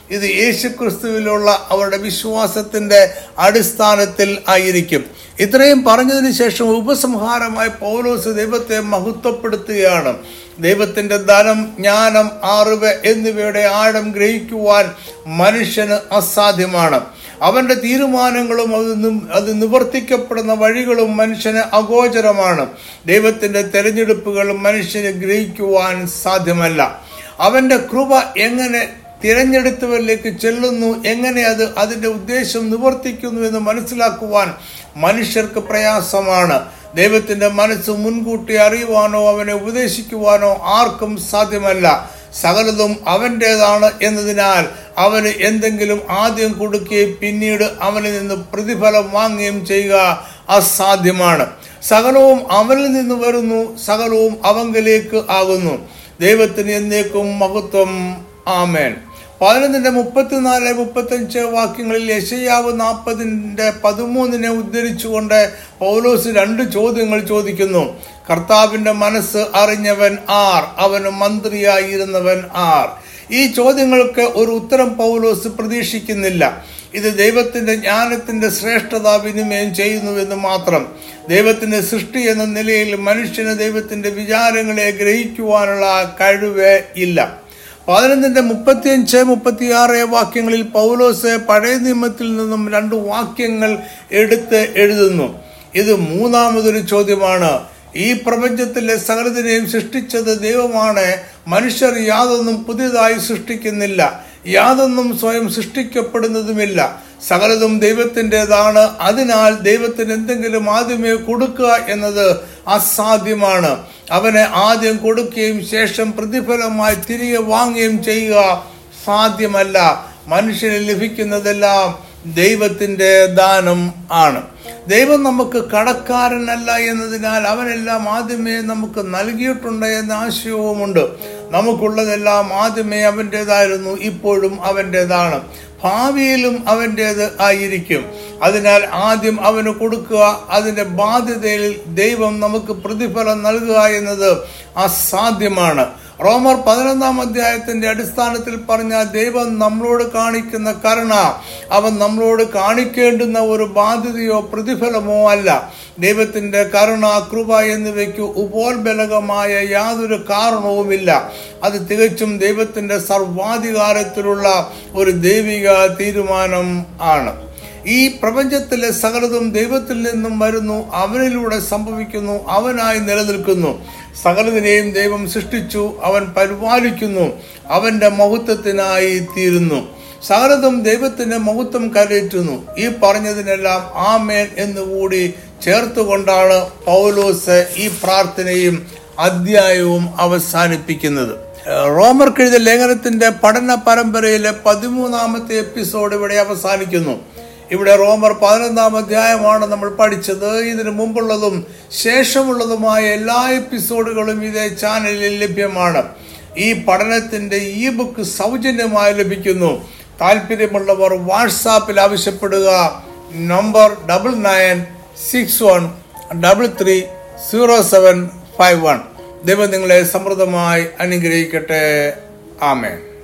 ഇത് യേശുക്രിസ്തുവിലുള്ള അവരുടെ വിശ്വാസത്തിന്റെ അടിസ്ഥാനത്തിൽ ആയിരിക്കും ഇത്രയും പറഞ്ഞതിന് ശേഷം ഉപസംഹാരമായി പൗലോസ് ദൈവത്തെ മഹത്വപ്പെടുത്തുകയാണ് ദൈവത്തിന്റെ ധനം ജ്ഞാനം അറിവ് എന്നിവയുടെ ആഴം ഗ്രഹിക്കുവാൻ മനുഷ്യന് അസാധ്യമാണ് അവന്റെ തീരുമാനങ്ങളും അത് നി- അത് നിവർത്തിക്കപ്പെടുന്ന വഴികളും മനുഷ്യന് അഗോചരമാണ് ദൈവത്തിന്റെ തെരഞ്ഞെടുപ്പുകൾ മനുഷ്യന് ഗ്രഹിക്കുവാൻ സാധ്യമല്ല അവന്റെ കൃപ എങ്ങനെ തിരഞ്ഞെടുത്തവരിലേക്ക് ചെല്ലുന്നു എങ്ങനെ അത് അതിന്റെ ഉദ്ദേശം നിവർത്തിക്കുന്നു എന്ന് മനസ്സിലാക്കുവാൻ മനുഷ്യർക്ക് പ്രയാസമാണ് ദൈവത്തിന്റെ മനസ്സ് മുൻകൂട്ടി അറിയുവാനോ അവനെ ഉപദേശിക്കുവാനോ ആർക്കും സാധ്യമല്ല സകലതും അവൻ്റേതാണ് എന്നതിനാൽ അവന് എന്തെങ്കിലും ആദ്യം കൊടുക്കുകയും പിന്നീട് അവനിൽ നിന്ന് പ്രതിഫലം വാങ്ങുകയും ചെയ്യുക അസാധ്യമാണ് സകലവും അവനിൽ നിന്ന് വരുന്നു സകലവും അവങ്കലേക്ക് ആകുന്നു ദൈവത്തിന് എന്നേക്കും മഹത്വം ആമേൻ പതിനൊന്നിന്റെ മുപ്പത്തിനാല് മുപ്പത്തഞ്ച് വാക്യങ്ങളിൽ യശയാവ് നാൽപ്പതിന്റെ പതിമൂന്നിനെ ഉദ്ധരിച്ചുകൊണ്ട് പൗലോസ് രണ്ട് ചോദ്യങ്ങൾ ചോദിക്കുന്നു കർത്താവിന്റെ മനസ്സ് അറിഞ്ഞവൻ ആർ അവന് മന്ത്രിയായിരുന്നവൻ ആർ ഈ ചോദ്യങ്ങൾക്ക് ഒരു ഉത്തരം പൗലോസ് പ്രതീക്ഷിക്കുന്നില്ല ഇത് ദൈവത്തിന്റെ ജ്ഞാനത്തിന്റെ ശ്രേഷ്ഠത വിനിമയം ചെയ്യുന്നുവെന്ന് മാത്രം ദൈവത്തിന്റെ സൃഷ്ടി എന്ന നിലയിൽ മനുഷ്യന് ദൈവത്തിന്റെ വിചാരങ്ങളെ ഗ്രഹിക്കുവാനുള്ള കഴിവ് ഇല്ല പതിനൊന്നിന്റെ മുപ്പത്തിയഞ്ച് മുപ്പത്തിയാറ് വാക്യങ്ങളിൽ പൗലോസ് പഴയ നിയമത്തിൽ നിന്നും രണ്ട് വാക്യങ്ങൾ എടുത്ത് എഴുതുന്നു ഇത് മൂന്നാമതൊരു ചോദ്യമാണ് ഈ പ്രപഞ്ചത്തിലെ സകലതിനെയും സൃഷ്ടിച്ചത് ദൈവമാണ് മനുഷ്യർ യാതൊന്നും പുതിയതായി സൃഷ്ടിക്കുന്നില്ല യാതൊന്നും സ്വയം സൃഷ്ടിക്കപ്പെടുന്നതുമില്ല സകലതും ദൈവത്തിൻ്റെതാണ് അതിനാൽ ദൈവത്തിന് എന്തെങ്കിലും ആദ്യമേ കൊടുക്കുക എന്നത് അസാധ്യമാണ് അവനെ ആദ്യം കൊടുക്കുകയും ശേഷം പ്രതിഫലമായി തിരികെ വാങ്ങുകയും ചെയ്യുക സാധ്യമല്ല മനുഷ്യന് ലഭിക്കുന്നതെല്ലാം ദൈവത്തിന്റെ ദാനം ആണ് ദൈവം നമുക്ക് കടക്കാരനല്ല എന്നതിനാൽ അവനെല്ലാം ആദ്യമേ നമുക്ക് നൽകിയിട്ടുണ്ട് എന്ന ആശയവുമുണ്ട് നമുക്കുള്ളതെല്ലാം ആദ്യമേ അവൻ്റെതായിരുന്നു ഇപ്പോഴും അവൻ്റെതാണ് ഭാവിയിലും അവൻ്റേത് ആയിരിക്കും അതിനാൽ ആദ്യം അവന് കൊടുക്കുക അതിൻ്റെ ബാധ്യതയിൽ ദൈവം നമുക്ക് പ്രതിഫലം നൽകുക എന്നത് അസാധ്യമാണ് റോമർ പതിനൊന്നാം അധ്യായത്തിന്റെ അടിസ്ഥാനത്തിൽ പറഞ്ഞ ദൈവം നമ്മളോട് കാണിക്കുന്ന കരുണ അവൻ നമ്മളോട് കാണിക്കേണ്ടുന്ന ഒരു ബാധ്യതയോ പ്രതിഫലമോ അല്ല ദൈവത്തിന്റെ കരുണ കൃപ എന്നിവയ്ക്ക് ഉപോത്ബലകമായ യാതൊരു കാരണവുമില്ല അത് തികച്ചും ദൈവത്തിന്റെ സർവാധികാരത്തിലുള്ള ഒരു ദൈവിക തീരുമാനം ആണ് ഈ പ്രപഞ്ചത്തിലെ സകലതും ദൈവത്തിൽ നിന്നും വരുന്നു അവനിലൂടെ സംഭവിക്കുന്നു അവനായി നിലനിൽക്കുന്നു സകലതിനെയും ദൈവം സൃഷ്ടിച്ചു അവൻ പരിപാലിക്കുന്നു അവന്റെ മഹത്വത്തിനായി തീരുന്നു സകലതും ദൈവത്തിന്റെ മഹത്വം കരയറ്റുന്നു ഈ പറഞ്ഞതിനെല്ലാം ആമേൻ എന്നുകൂടി ചേർത്തുകൊണ്ടാണ് പൗലോസ് ഈ പ്രാർത്ഥനയും അധ്യായവും അവസാനിപ്പിക്കുന്നത് റോമർക്കെഴുതിയ ലേഖനത്തിന്റെ പഠന പരമ്പരയിലെ പതിമൂന്നാമത്തെ എപ്പിസോഡ് ഇവിടെ അവസാനിക്കുന്നു ഇവിടെ റോമർ പതിനൊന്നാം അധ്യായമാണ് നമ്മൾ പഠിച്ചത് ഇതിനു മുമ്പുള്ളതും ശേഷമുള്ളതുമായ എല്ലാ എപ്പിസോഡുകളും ഇതേ ചാനലിൽ ലഭ്യമാണ് ഈ പഠനത്തിന്റെ ഈ ബുക്ക് സൗജന്യമായി ലഭിക്കുന്നു താല്പര്യമുള്ളവർ വാട്സാപ്പിൽ ആവശ്യപ്പെടുക number double nine six one double three zero seven five one ദൈവം നിങ്ങളെ സമൃദ്ധമായി അനുഗ്രഹിക്കട്ടെ ആമേൻ